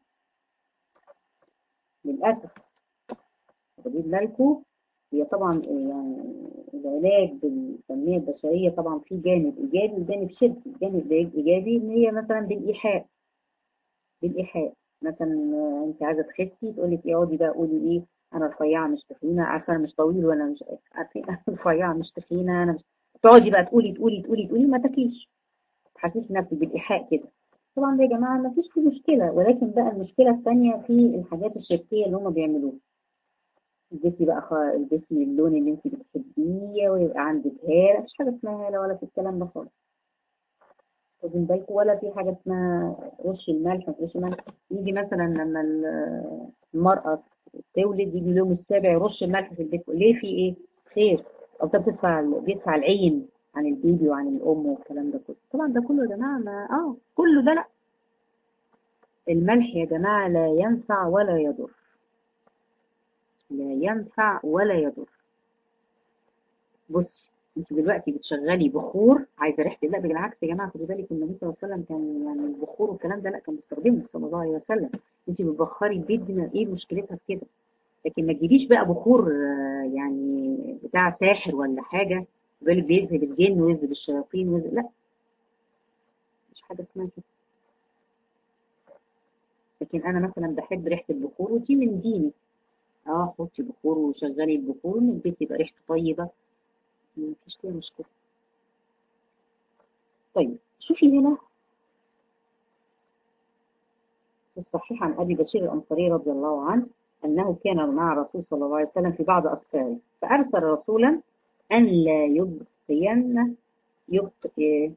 للاسف واخدين بالكم هي طبعا يعني العلاج بالتنمية البشرية طبعا في جانب إيجابي وجانب سلبي، الجانب الإيجابي إن هي مثلا بالإيحاء بالإيحاء مثلا أنت عايزة تخسي تقول لك اقعدي بقى قولي إيه أنا رفيعة مش تخينة عارفة أنا مش طويل ولا مش عارفة أنا رفيعة مش تخينة أنا مش تقعدي بقى تقولي تقولي تقولي تقولي ما تاكليش تحسسي نفسك بالإيحاء كده طبعا ده يا جماعة ما فيش فيه مشكلة ولكن بقى المشكلة الثانية في الحاجات الشركية اللي هم بيعملوها البسي بقى خ... البسي اللون اللي انت بتحبيه ويبقى عندك هالة مفيش حاجة اسمها هالة ولا في الكلام ده خالص واخدين بالكم ولا في حاجة اسمها رش الملح ما رش الملح يجي مثلا لما المرأة تولد يجي اليوم السابع يرش الملح في البيت ليه في ايه؟ خير او ده بتدفع بيدفع العين عن البيبي وعن الام والكلام ده كله طبعا ده كله يا جماعه ما اه كله ده لا الملح يا جماعه لا ينفع ولا يضر لا ينفع ولا يضر بصي انت دلوقتي بتشغلي بخور عايزه ريحه لا بالعكس يا جماعه خدي بالك النبي صلى الله عليه وسلم كان يعني البخور والكلام ده لا كان بيستخدمه صلى الله عليه وسلم انت بتبخري البيت دي ايه مشكلتها في كده لكن ما تجيبيش بقى بخور آه، يعني بتاع ساحر ولا حاجه بالك بيذهب الجن ويذهب الشياطين ويذهب لا مش حاجه اسمها كده لكن انا مثلا بحب ريحه البخور ودي من ديني اه حطي بخور وشغلي البخور ان البيت يبقى ريحته طيبه مفيش فيها مشكله طيب شوفي هنا في الصحيح عن ابي بشير الانصاري رضي الله عنه انه كان مع الرسول صلى الله عليه وسلم في بعض اسفاره فارسل رسولا ان لا يبقين يبقي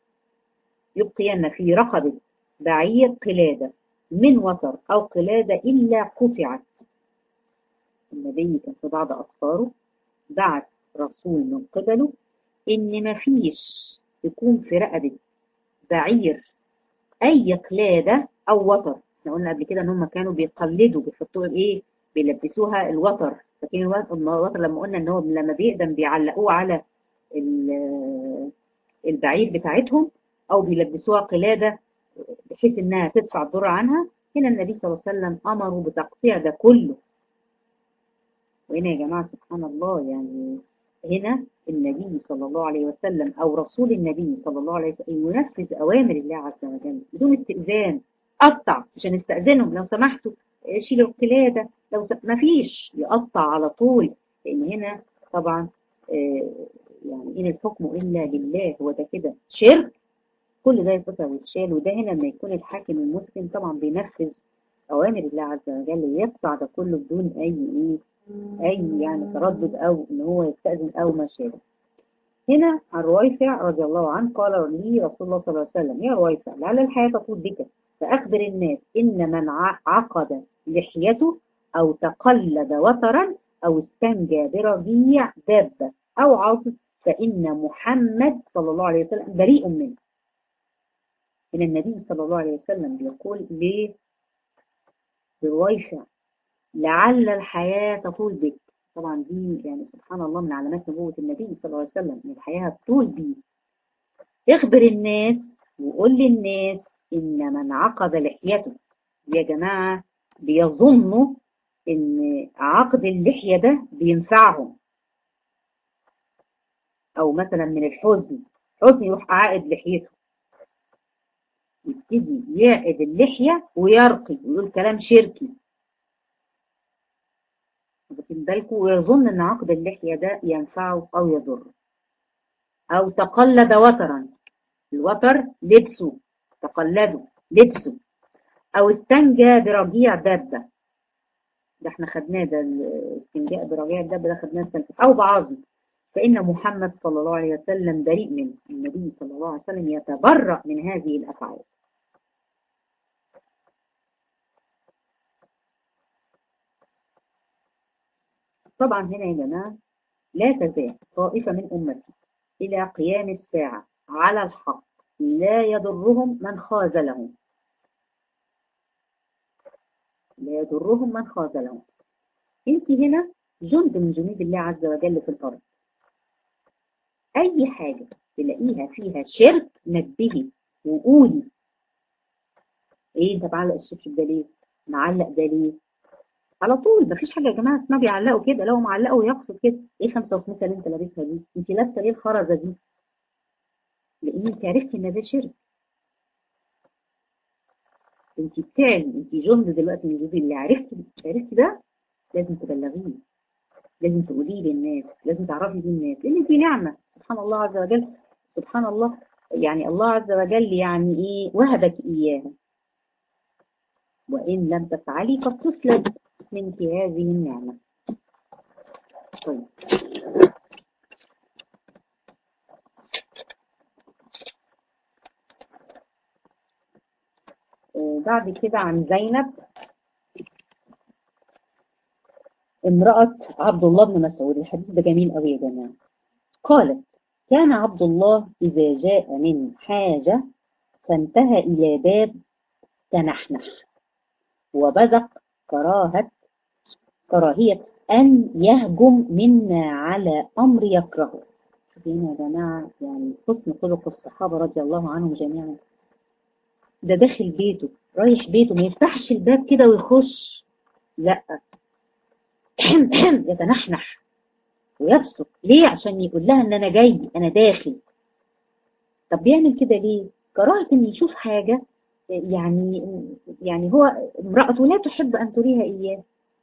يبقين في رقبه بعير قلاده من وتر او قلاده الا قطعت النبي كان في بعض أسفاره بعت رسول من قبله إن مفيش يكون في رقبة بعير أي قلادة أو وتر احنا قلنا قبل كده إن هم كانوا بيقلدوا بيحطوا إيه بيلبسوها الوتر فاكرين الوتر الوتر لما قلنا إن هو لما بيقدم بيعلقوه على ال- البعير بتاعتهم أو بيلبسوها قلادة بحيث إنها تدفع الضر عنها هنا النبي صلى الله عليه وسلم أمروا بتقطيع ده كله وهنا يا جماعة سبحان الله يعني هنا النبي صلى الله عليه وسلم أو رسول النبي صلى الله عليه وسلم ينفذ أوامر الله عز وجل بدون استئذان قطع مش هنستأذنهم لو سمحتوا شيلوا القلادة لو س... ما فيش يقطع على طول لأن هنا طبعا آه، يعني إن الحكم إلا لله هو ده كده شرك كل ده يتقطع ويتشال وده هنا لما يكون الحاكم المسلم طبعا بينفذ أوامر الله عز وجل يقطع ده كله بدون أي إيه أي يعني تردد أو إن هو يستأذن أو ما شابه. هنا عن رويفع رضي الله عنه قال لي رسول الله صلى الله عليه وسلم يا رويفع لعل الحياة تطول بك فأخبر الناس إن من ع- عقد لحيته أو تقلد وترا أو استنجى برجيع دابة أو عاصف فإن محمد صلى الله عليه وسلم بريء منه. من النبي صلى الله عليه وسلم بيقول ل لرويفع لعل الحياة تطول بك طبعا دي يعني سبحان الله من علامات نبوة النبي صلى الله عليه وسلم ان الحياة هتطول بيه اخبر الناس وقول للناس ان من عقد لحيته يا جماعة بيظنوا ان عقد اللحية ده بينفعهم او مثلا من الحزن حزن يروح عائد لحيته يبتدي يعقد اللحية ويرقي ويقول كلام شركي واخدين بالكم ويظن ان عقد اللحية ده ينفعه او يضره او تقلد وترا الوتر لبسه تقلده لبسه او استنجى برجيع دابة ده احنا خدناه ده الاستنجاء برجيع الدابة ده خدناه السنة او بعظم فإن محمد صلى الله عليه وسلم بريء منه النبي صلى الله عليه وسلم يتبرأ من هذه الأفعال طبعا هنا يا جماعة لا تزال طائفة من أمتي إلى قيام الساعة على الحق لا يضرهم من خاذلهم لا يضرهم من خاذلهم انت هنا جند من جنود الله عز وجل في الأرض أي حاجة تلاقيها فيها شرك نبهي وقولي ايه انت معلق الشبشب ده ليه؟ معلق ده ليه؟ على طول مفيش حاجه يا جماعه اسمها بيعلقوا كده لو معلقوا يقصد كده ايه خمسه وخمسه اللي انت لابسها دي؟ انت لابسه ليه الخرزه دي؟ لان انت عرفتي ان ده شرك انت بتعلي انت جند دلوقتي من جنود الله عرفتي عرفتي ده لازم تبلغيه لازم تقوليه للناس لازم تعرفي دي الناس لان دي نعمه سبحان الله عز وجل سبحان الله يعني الله عز وجل يعني ايه وهبك اياها وان لم تفعلي قد تسلب منك هذه النعمه طيب آه، بعد كده عن زينب امرأة عبد الله بن مسعود الحديث ده جميل قوي يا جماعة قالت كان عبد الله إذا جاء من حاجة فانتهى إلى باب تنحنح وبزق كراهة كراهية أن يهجم منا على أمر يكرهه هنا يا جماعة يعني حسن خلق الصحابة رضي الله عنهم جميعا ده داخل بيته رايح بيته ما يفتحش الباب كده ويخش لا يتنحنح ويبصق ليه عشان يقول لها ان انا جاي انا داخل طب بيعمل كده ليه كراهة ان يشوف حاجة يعني يعني هو امرأته لا تحب ان تريها اياه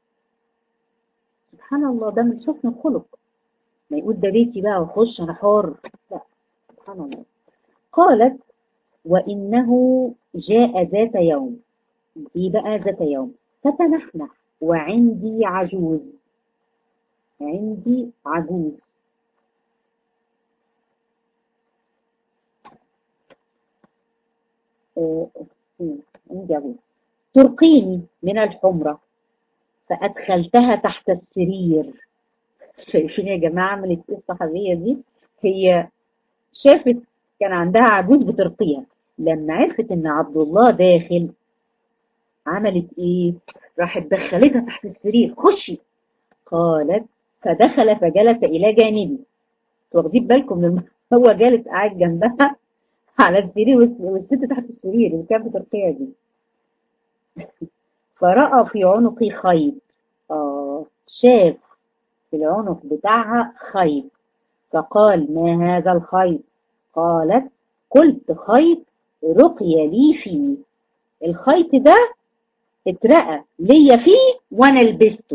سبحان الله ده من حسن الخلق ما يقول ده بيتي بقى وخش انا حر لا سبحان الله قالت وانه جاء ذات يوم دي بقى ذات يوم فتنحنح وعندي عجوز عندي عجوز عندي عجوز ترقيني من الحمرة فأدخلتها تحت السرير شايفين يا جماعة عملت ايه الصحابية دي هي شافت كان عندها عجوز بترقيها لما عرفت ان عبد الله داخل عملت ايه راحت دخلتها تحت السرير خشي قالت فدخل فجلس الى جانبي واخدين بالكم لما هو جالس قاعد جنبها على السرير والست تحت السرير اللي كانت بترقيها دي فرأى في عنقي خيط آه شاف في العنق بتاعها خيط فقال ما هذا الخيط قالت قلت خيط رقي لي فيه الخيط ده اترقى ليا فيه وانا لبسته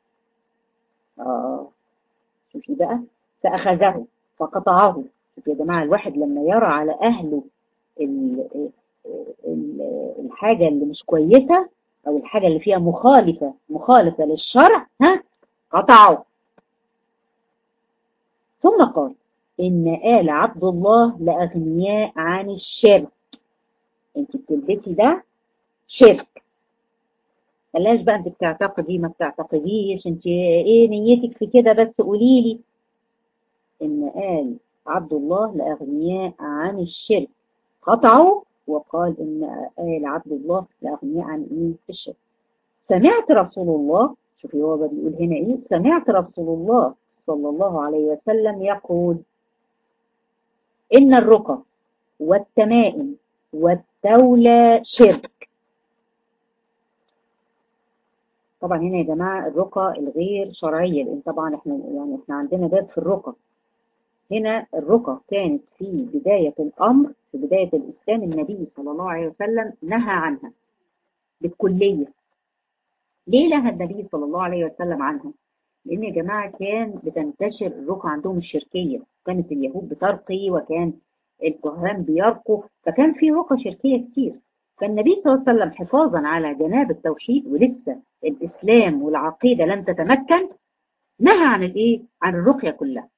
اه شوفي بقى فاخذه فقطعه شوفي يا جماعه الواحد لما يرى على اهله ال ال الحاجه اللي مش كويسه او الحاجه اللي فيها مخالفه مخالفه للشرع ها قطعه ثم قال إن آل عبد الله لأغنياء عن الشرك انت بتلبسي ده شرك بلاش بقى انت بتعتقدي ما بتعتقديش انت ايه نيتك في كده بس قولي لي ان آل عبد الله لأغنياء عن الشرك قطعوا وقال ان آل عبد الله لأغنياء عن ايه الشرك سمعت رسول الله شوفي هو بيقول هنا ايه سمعت رسول الله صلى الله عليه وسلم يقول إن الرقى والتمائم والتولى شرك طبعا هنا يا جماعة الرقى الغير شرعية لأن طبعا احنا يعني احنا عندنا باب في الرقى هنا الرقى كانت في بداية الأمر في بداية الإسلام النبي صلى الله عليه وسلم نهى عنها بالكلية ليه نهى النبي صلى الله عليه وسلم عنها؟ لان يا جماعه كان بتنتشر الرقى عندهم الشركيه كانت اليهود بترقي وكان الكهان بيرقوا فكان في رقى شركيه كتير فالنبي صلى الله عليه وسلم حفاظا على جناب التوحيد ولسه الاسلام والعقيده لم تتمكن نهى عن الايه عن الرقيه كلها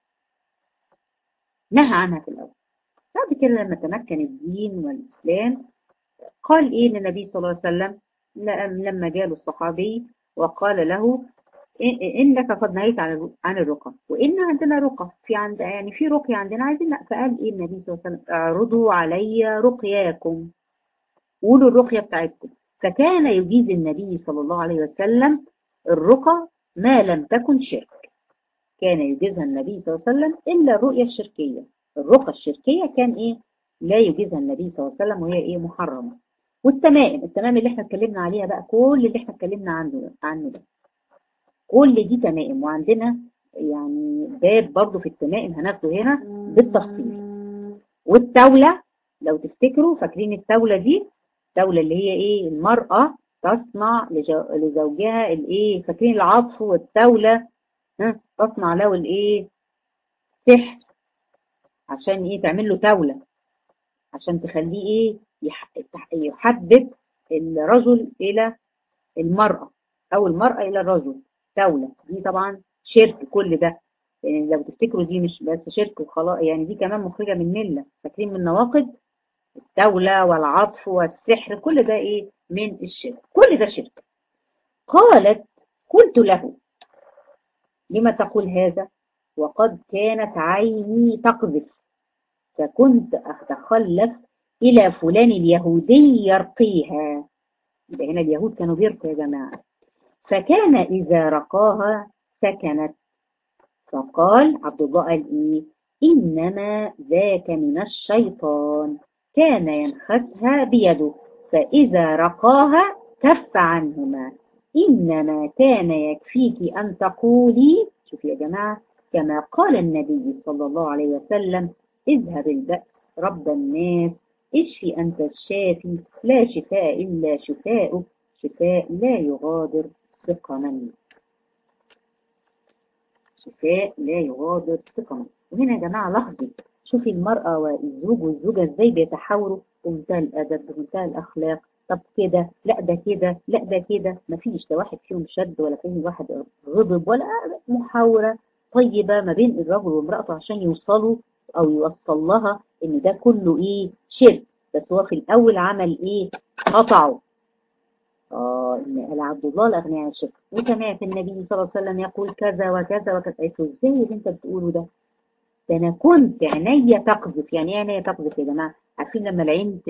نهى عنها في الاول بعد كده لما تمكن الدين والاسلام قال ايه للنبي صلى الله عليه وسلم لما جاله الصحابي وقال له انك قد نهيت عن عن الرقى وان عندنا رقى في عند يعني في رقيه عندنا عايزين فقال ايه النبي صلى الله عليه وسلم اعرضوا علي رقياكم قولوا الرقيه بتاعتكم فكان يجيز النبي صلى الله عليه وسلم الرقى ما لم تكن شرك كان يجيزها النبي صلى الله عليه وسلم الا الرؤيه الشركيه الرقى الشركيه كان ايه لا يجيزها النبي صلى الله عليه وسلم وهي ايه محرمه والتمائم التمائم اللي احنا اتكلمنا عليها بقى كل اللي احنا اتكلمنا عنه عنه ده كل دي تمائم وعندنا يعني باب برضو في التمائم هناخده هنا بالتفصيل والتولة لو تفتكروا فاكرين التولة دي التولة اللي هي ايه المرأة تصنع لزوجها الايه فاكرين العطف والتولة ها تصنع له الايه سحر عشان ايه تعمل له تولة عشان تخليه ايه يحبب الرجل الى المرأة او المرأة الى الرجل دولة دي طبعا شرك كل ده يعني لو تفتكروا دي مش بس شرك وخلاص يعني دي كمان مخرجة من ملة فاكرين من النواقض الدولة والعطف والسحر كل ده ايه من الشرك كل ده شرك قالت قلت له لما تقول هذا وقد كانت عيني تقذف فكنت أتخلف إلى فلان اليهودي يرقيها يبقى هنا اليهود كانوا بيرقوا يا جماعة فكان إذا رقاها سكنت فقال عبد الله قال إيه إنما ذاك من الشيطان كان ينخسها بيده فإذا رقاها كف عنهما إنما كان يكفيك أن تقولي شوف يا جماعة كما قال النبي صلى الله عليه وسلم اذهب البأس رب الناس اشفي أنت الشافي لا شفاء إلا شفاؤك شفاء لا يغادر سقما شفاء لا يغادر سقما وهنا يا جماعة لاحظوا شوفي المرأة والزوج والزوجة ازاي بيتحاوروا بمنتهى الأدب بمنتهى الأخلاق طب كده لا ده كده لا ده كده مفيش ده واحد فيهم شد ولا فيه واحد غضب ولا محاورة طيبة ما بين الرجل وامرأته عشان يوصلوا أو يوصل لها إن ده كله إيه شرك بس هو في الأول عمل إيه قطعه آه إن قال عبد الله الأغنياء عن الشرك وسمعت النبي صلى الله عليه وسلم يقول كذا وكذا وكذا قلت له إزاي اللي أنت بتقوله ده؟ ده أنا كنت عينيا تقذف يعني إيه عينيا تقذف يا جماعة؟ عارفين لما العين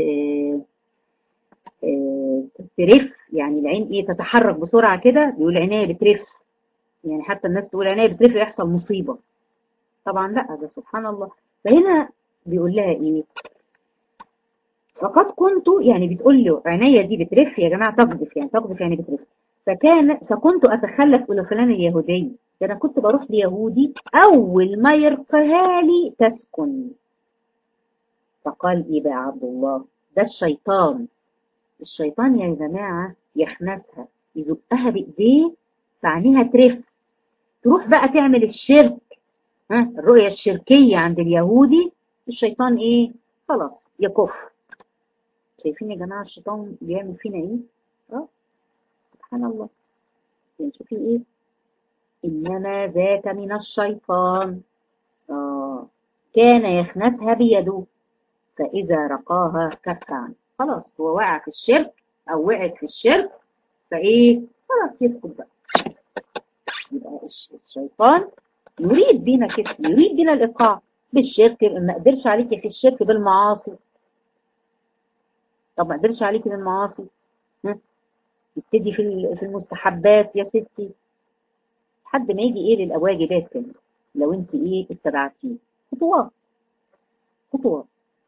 ترف يعني العين إيه تتحرك بسرعة كده بيقول عينيا بترف يعني حتى الناس تقول عينيا بترف يحصل مصيبة طبعا لا ده سبحان الله فهنا بيقول لها ايه فقد كنت يعني بتقول له عينيا دي بترف يا جماعه تقذف يعني تقذف يعني بترف فكان فكنت اتخلف الى فلان اليهودي ده انا كنت بروح ليهودي اول ما يرقها لي تسكن فقال ايه بقى عبد الله ده الشيطان الشيطان يا جماعه يخنسها يزقها بايديه فعينيها ترف تروح بقى تعمل الشرك ها الرؤية الشركية عند اليهودي الشيطان ايه خلاص يكف شايفين يا جماعة الشيطان بيعمل فينا ايه اه سبحان الله يعني شوفي ايه انما ذاك من الشيطان اه كان يخنسها بيده فاذا رقاها كف عنه خلاص هو وقع في الشرك او وقعت في الشرك فايه خلاص يسكت بقى يبقى الشيطان يريد بينا كده يريد بينا الايقاع بالشرك ما قدرش عليكي في الشرك بالمعاصي طب ما قدرش عليكي بالمعاصي يبتدي في في المستحبات يا ستي لحد ما يجي ايه للواجبات كمان لو انت ايه اتبعتيه خطوات خطوات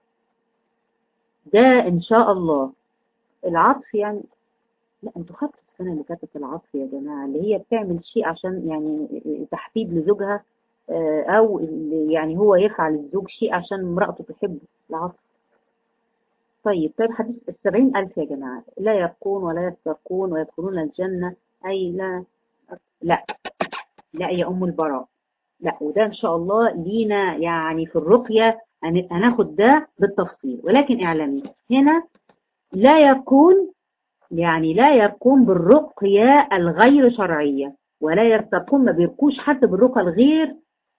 ده ان شاء الله العطف يعني لا انتوا خدتوا السنه اللي فاتت العطف يا جماعه اللي هي بتعمل شيء عشان يعني تحبيب لزوجها او يعني هو يفعل الزوج شيء عشان امرأته تحبه العطف طيب طيب حديث السبعين ألف يا جماعة لا يرقون ولا يسترقون ويدخلون الجنة أي لا لا لا يا أم البراء لا وده إن شاء الله لينا يعني في الرقية هناخد ده بالتفصيل ولكن اعلمي هنا لا يكون يعني لا يرقون بالرقية الغير شرعية ولا يرتقون ما بيرقوش حتى بالرقى الغير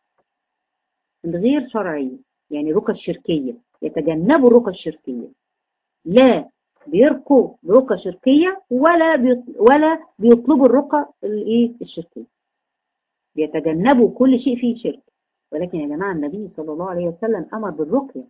الغير شرعية يعني رقى الشركية يتجنبوا الرقى الشركية لا بيرقوا برقى شركية ولا بيط... ولا بيطلبوا الرقى الايه الشركية بيتجنبوا كل شيء فيه شرك ولكن يا جماعة النبي صلى الله عليه وسلم أمر بالرقية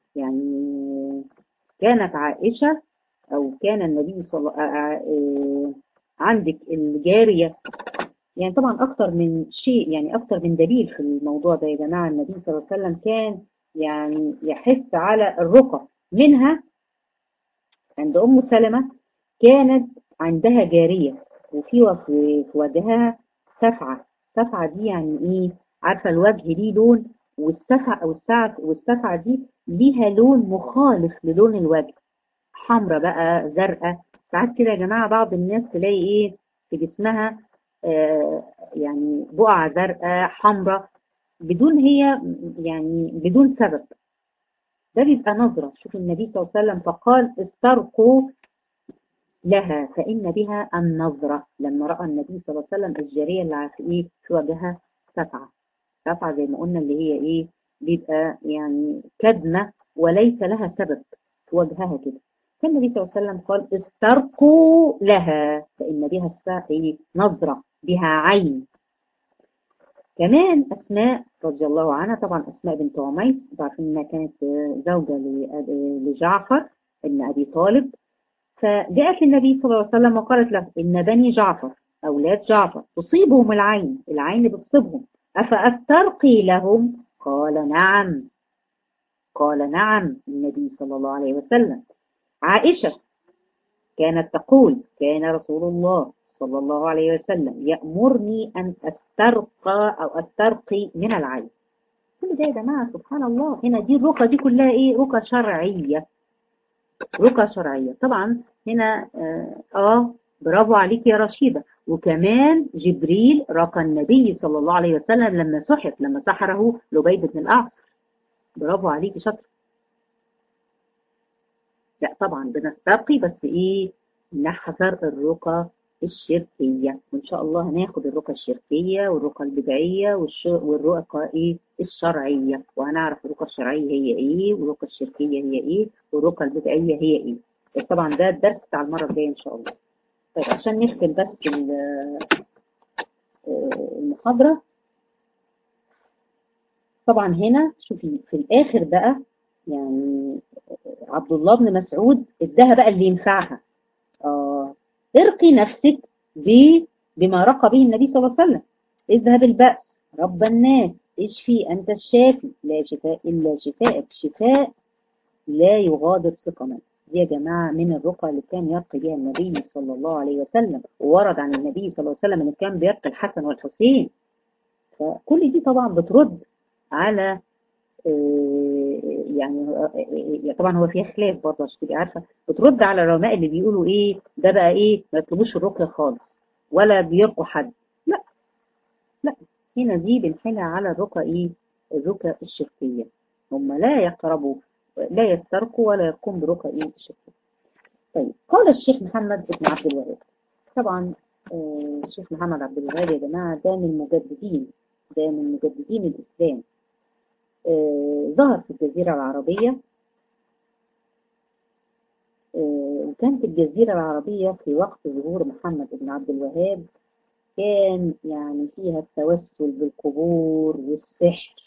يعني كانت عائشة أو كان النبي صلى الله عليه عندك الجارية يعني طبعا أكتر من شيء يعني أكتر من دليل في الموضوع ده يا جماعة النبي صلى الله عليه وسلم كان يعني يحث على الرقى منها عند أم سلمة كانت عندها جارية وفي في وجهها سفعة سفعة دي يعني إيه عارفة الوجه ليه لون والسفعة والسعف والسفعة دي ليها لون مخالف للون الوجه حمرة بقى زرقاء ساعات كده يا جماعة بعض الناس تلاقي إيه في جسمها آه يعني بقعة زرقاء حمراء بدون هي يعني بدون سبب ده بيبقى نظرة شوف النبي صلى الله عليه وسلم فقال استرقوا لها فإن بها النظرة لما رأى النبي صلى الله عليه وسلم الجارية اللي في إيه في وجهها سفعة سفعة زي ما قلنا اللي هي إيه بيبقى يعني كدمة وليس لها سبب في وجهها كده كان النبي صلى الله عليه وسلم قال استرقوا لها فإن بها إيه نظرة بها عين كمان أسماء رضي الله عنها طبعا أسماء بنت عميس عارفين إنها كانت زوجة لجعفر ابن أبي طالب فجاءت للنبي صلى الله عليه وسلم وقالت له إن بني جعفر أولاد جعفر تصيبهم العين العين بتصيبهم أفأسترقي لهم قال نعم قال نعم النبي صلى الله عليه وسلم عائشة كانت تقول كان رسول الله صلى الله عليه وسلم يأمرني أن أسترقى أو أسترقي من العين كل ده يا جماعة سبحان الله هنا دي الرقى دي كلها إيه رقى شرعية رقى شرعية طبعا هنا آه, آه برافو عليك يا رشيدة وكمان جبريل رقى النبي صلى الله عليه وسلم لما سحر لما سحره لبيد بن الأعصر برافو عليك شاطر لا طبعا بنسترقي بس ايه نحذر الرقى الشركية وإن شاء الله هناخد الرقى الشركية والرقى البدعية والرقى إيه الشرعية وهنعرف الرقى الشرعية هي إيه والرقى الشركية هي إيه والرقى البدعية هي إيه بس طبعا ده الدرس بتاع المرة الجاية إن شاء الله طيب عشان نختم بس المحاضرة طبعا هنا شوفي في الآخر بقى يعني عبد الله بن مسعود اداها بقى اللي ينفعها آه ارقي نفسك بما رقى به النبي صلى الله عليه وسلم اذهب البأس رب الناس اشفي أنت الشافي لا شفاء إلا شفاءك شفاء لا يغادر سقما دي يا جماعة من الرقى اللي كان يرقي بها النبي صلى الله عليه وسلم وورد عن النبي صلى الله عليه وسلم أنه كان بيرقي الحسن والحسين فكل دي طبعا بترد على يعني طبعا هو فيها خلاف برضه عشان تبقي عارفه بترد على العلماء اللي بيقولوا ايه ده بقى ايه ما يطلبوش الرقيه خالص ولا بيرقوا حد لا لا هنا دي بنحيلها على الرقى ايه الرقى الشركيه هم لا يقربوا لا يسترقوا ولا يقوم برقى ايه الشركيه طيب قال الشيخ محمد بن عبد الوهاب طبعا آه الشيخ محمد عبد الوهاب يا جماعه ده من مجددين ده من مجددين الاسلام آه ظهر في الجزيرة العربية آه وكانت الجزيرة العربية في وقت ظهور محمد بن عبد الوهاب كان يعني فيها التوسل بالقبور والسحر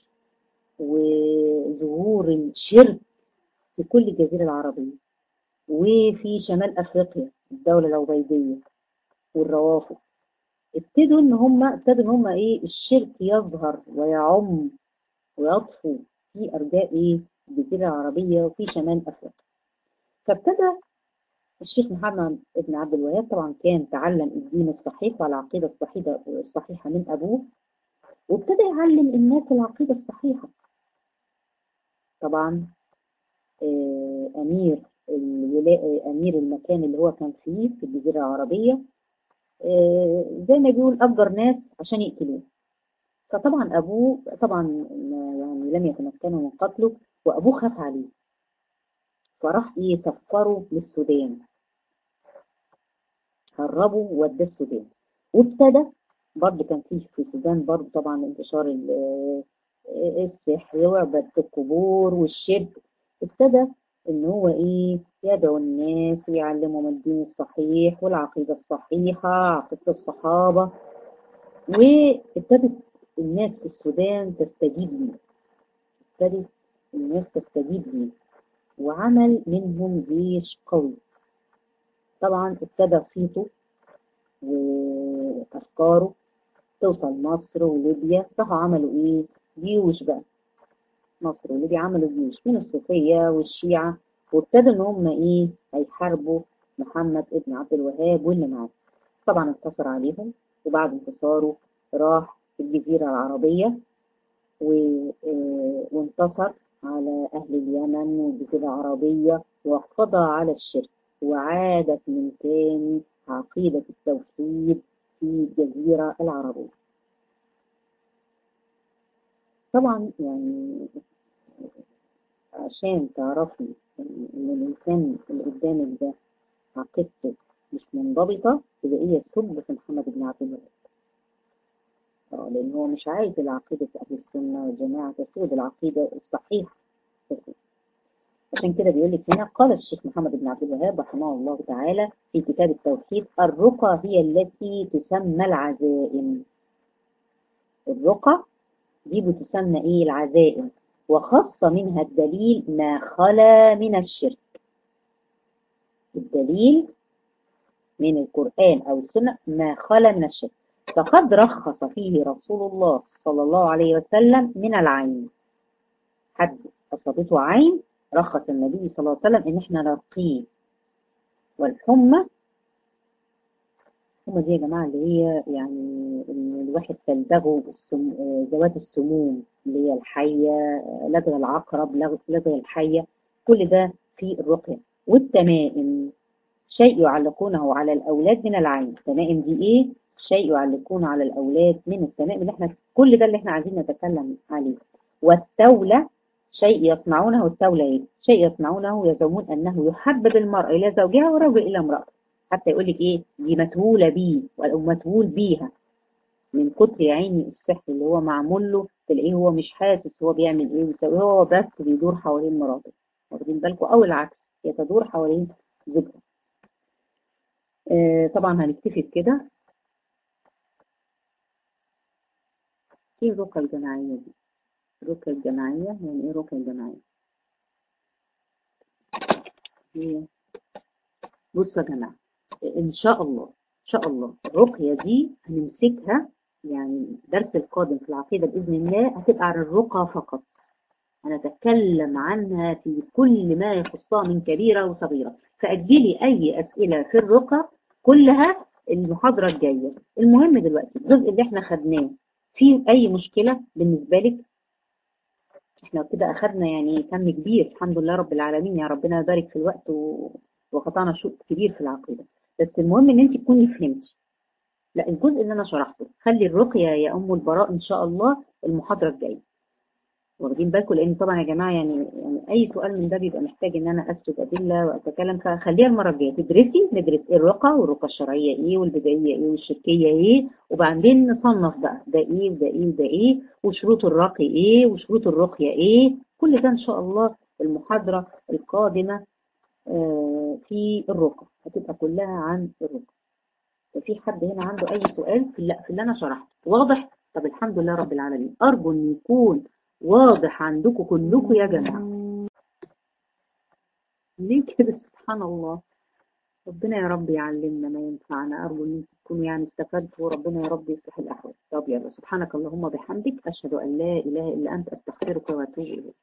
وظهور الشرك في كل الجزيرة العربية وفي شمال أفريقيا الدولة العبيدية والروافض ابتدوا ان هم ابتدوا ان هم ايه الشرك يظهر ويعم ويطفو في أرجاء إيه الجزيرة العربية وفي شمال أفريقيا فابتدى الشيخ محمد بن عبد الوهاب طبعا كان تعلم الدين الصحيح والعقيدة الصحيحة الصحيحة من أبوه وابتدى يعلم الناس العقيدة الصحيحة طبعا أمير الولاء أمير المكان اللي هو كان فيه في الجزيرة العربية زي ما بيقول أفجر ناس عشان يقتلوه فطبعا أبوه طبعا يعني لم يتمكنوا من قتله وأبوه خاف عليه فراح يسفره للسودان هربه ووداه السودان وابتدى برضه كان فيه في السودان برضه طبعا انتشار السحر وعبادة القبور والشرك ابتدى ان هو ايه يدعو الناس ويعلمهم الدين الصحيح والعقيدة الصحيحة عقيدة الصحابة وابتدت الناس في السودان تستجيب لي ابتدت الناس تستجيب لي وعمل منهم جيش قوي طبعا ابتدى صيته وأفكاره توصل مصر وليبيا راحوا عملوا ايه جيوش بقى مصر وليبيا عملوا جيوش من الصوفية والشيعة وابتدوا ان هم ايه هيحاربوا محمد ابن عبد الوهاب واللي معاه طبعا انتصر عليهم وبعد انتصاره راح في الجزيرة العربية وانتصر على أهل اليمن والجزيرة العربية وقضى على الشرك وعادت من تاني عقيدة التوحيد في الجزيرة العربية طبعا يعني عشان تعرفي ان الانسان اللي قدامك ده عقيدته مش منضبطه يبقى هي سب في محمد بن عبد الوهاب اه لان هو مش عايز العقيده اهل السنه والجماعه تسود العقيده الصحيحه تسود عشان كده بيقول لك هنا قال الشيخ محمد بن عبد الوهاب رحمه الله تعالى في كتاب التوحيد الرقى هي التي تسمى العزائم الرقى دي بتسمى ايه العزائم وخص منها الدليل ما خلا من الشرك الدليل من القرآن أو السنة ما خلا من الشرك فقد رخص فيه رسول الله صلى الله عليه وسلم من العين حد أصابته عين رخص النبي صلى الله عليه وسلم إن إحنا نرقيه والحمى الحمى دي يا جماعة اللي هي يعني إن الواحد تلدغه السم... ذوات السموم اللي هي الحية لدغ العقرب لدغ الحية كل ده في الرقية والتمائم شيء يعلقونه على الأولاد من العين التمائم دي إيه؟ شيء يعلقونه على الأولاد من التمائم اللي إحنا كل ده اللي إحنا عايزين نتكلم عليه والتولة شيء يصنعونه التولة إيه؟ شيء يصنعونه يزعمون أنه يحبب المرأة إلى زوجها والرجل إلى امرأته حتى يقول لك إيه دي متهولة بيه أو متهول بيها من كتر عيني السحر اللي هو معمول له تلاقيه هو مش حاسس هو بيعمل إيه ويسوي هو بس بيدور حوالين مراته واخدين بالكم أو العكس هي تدور حوالين زوجها آه طبعا هنكتفي بكده ايه الرقى الجماعية دي الرقى الجماعية يعني ايه رقى الجماعية هي بصوا يا جماعة ان شاء الله ان شاء الله الرقية دي هنمسكها يعني الدرس القادم في العقيدة بإذن الله هتبقى على الرقى فقط هنتكلم عنها في كل ما يخصها من كبيرة وصغيرة فأجلي أي أسئلة في الرقى كلها المحاضرة الجاية المهم دلوقتي الجزء اللي احنا خدناه في أي مشكلة بالنسبة لك احنا كده أخدنا يعني كم كبير الحمد لله رب العالمين يا ربنا يبارك في الوقت و... وقطعنا شوط كبير في العقيدة بس المهم ان انت تكوني فهمتي لا الجزء اللي انا شرحته خلي الرقية يا ام البراء ان شاء الله المحاضرة الجاية واخدين بالكم لان طبعا يا جماعه يعني يعني اي سؤال من ده بيبقى محتاج ان انا اسرد ادله واتكلم فخليها المره الجايه تدرسي ندرس ايه الرقى والرقى الشرعيه ايه والبدائيه ايه والشركيه ايه وبعدين نصنف بقى ده ايه وده ايه وده ايه وشروط الرقي ايه وشروط الرقيه ايه كل ده ان شاء الله المحاضره القادمه آه في الرقى هتبقى كلها عن الرقى ففي حد هنا عنده اي سؤال في اللي, في اللي انا شرحته واضح طب الحمد لله رب العالمين ارجو ان يكون واضح عندكم كلكم يا جماعة ليه كده سبحان الله ربنا يا رب يعلمنا ما ينفعنا أرجو أن تكونوا يعني استفدتوا وربنا يا رب يصلح الأحوال طب يلا سبحانك اللهم بحمدك أشهد أن لا إله إلا أنت أستغفرك وأتوب إليك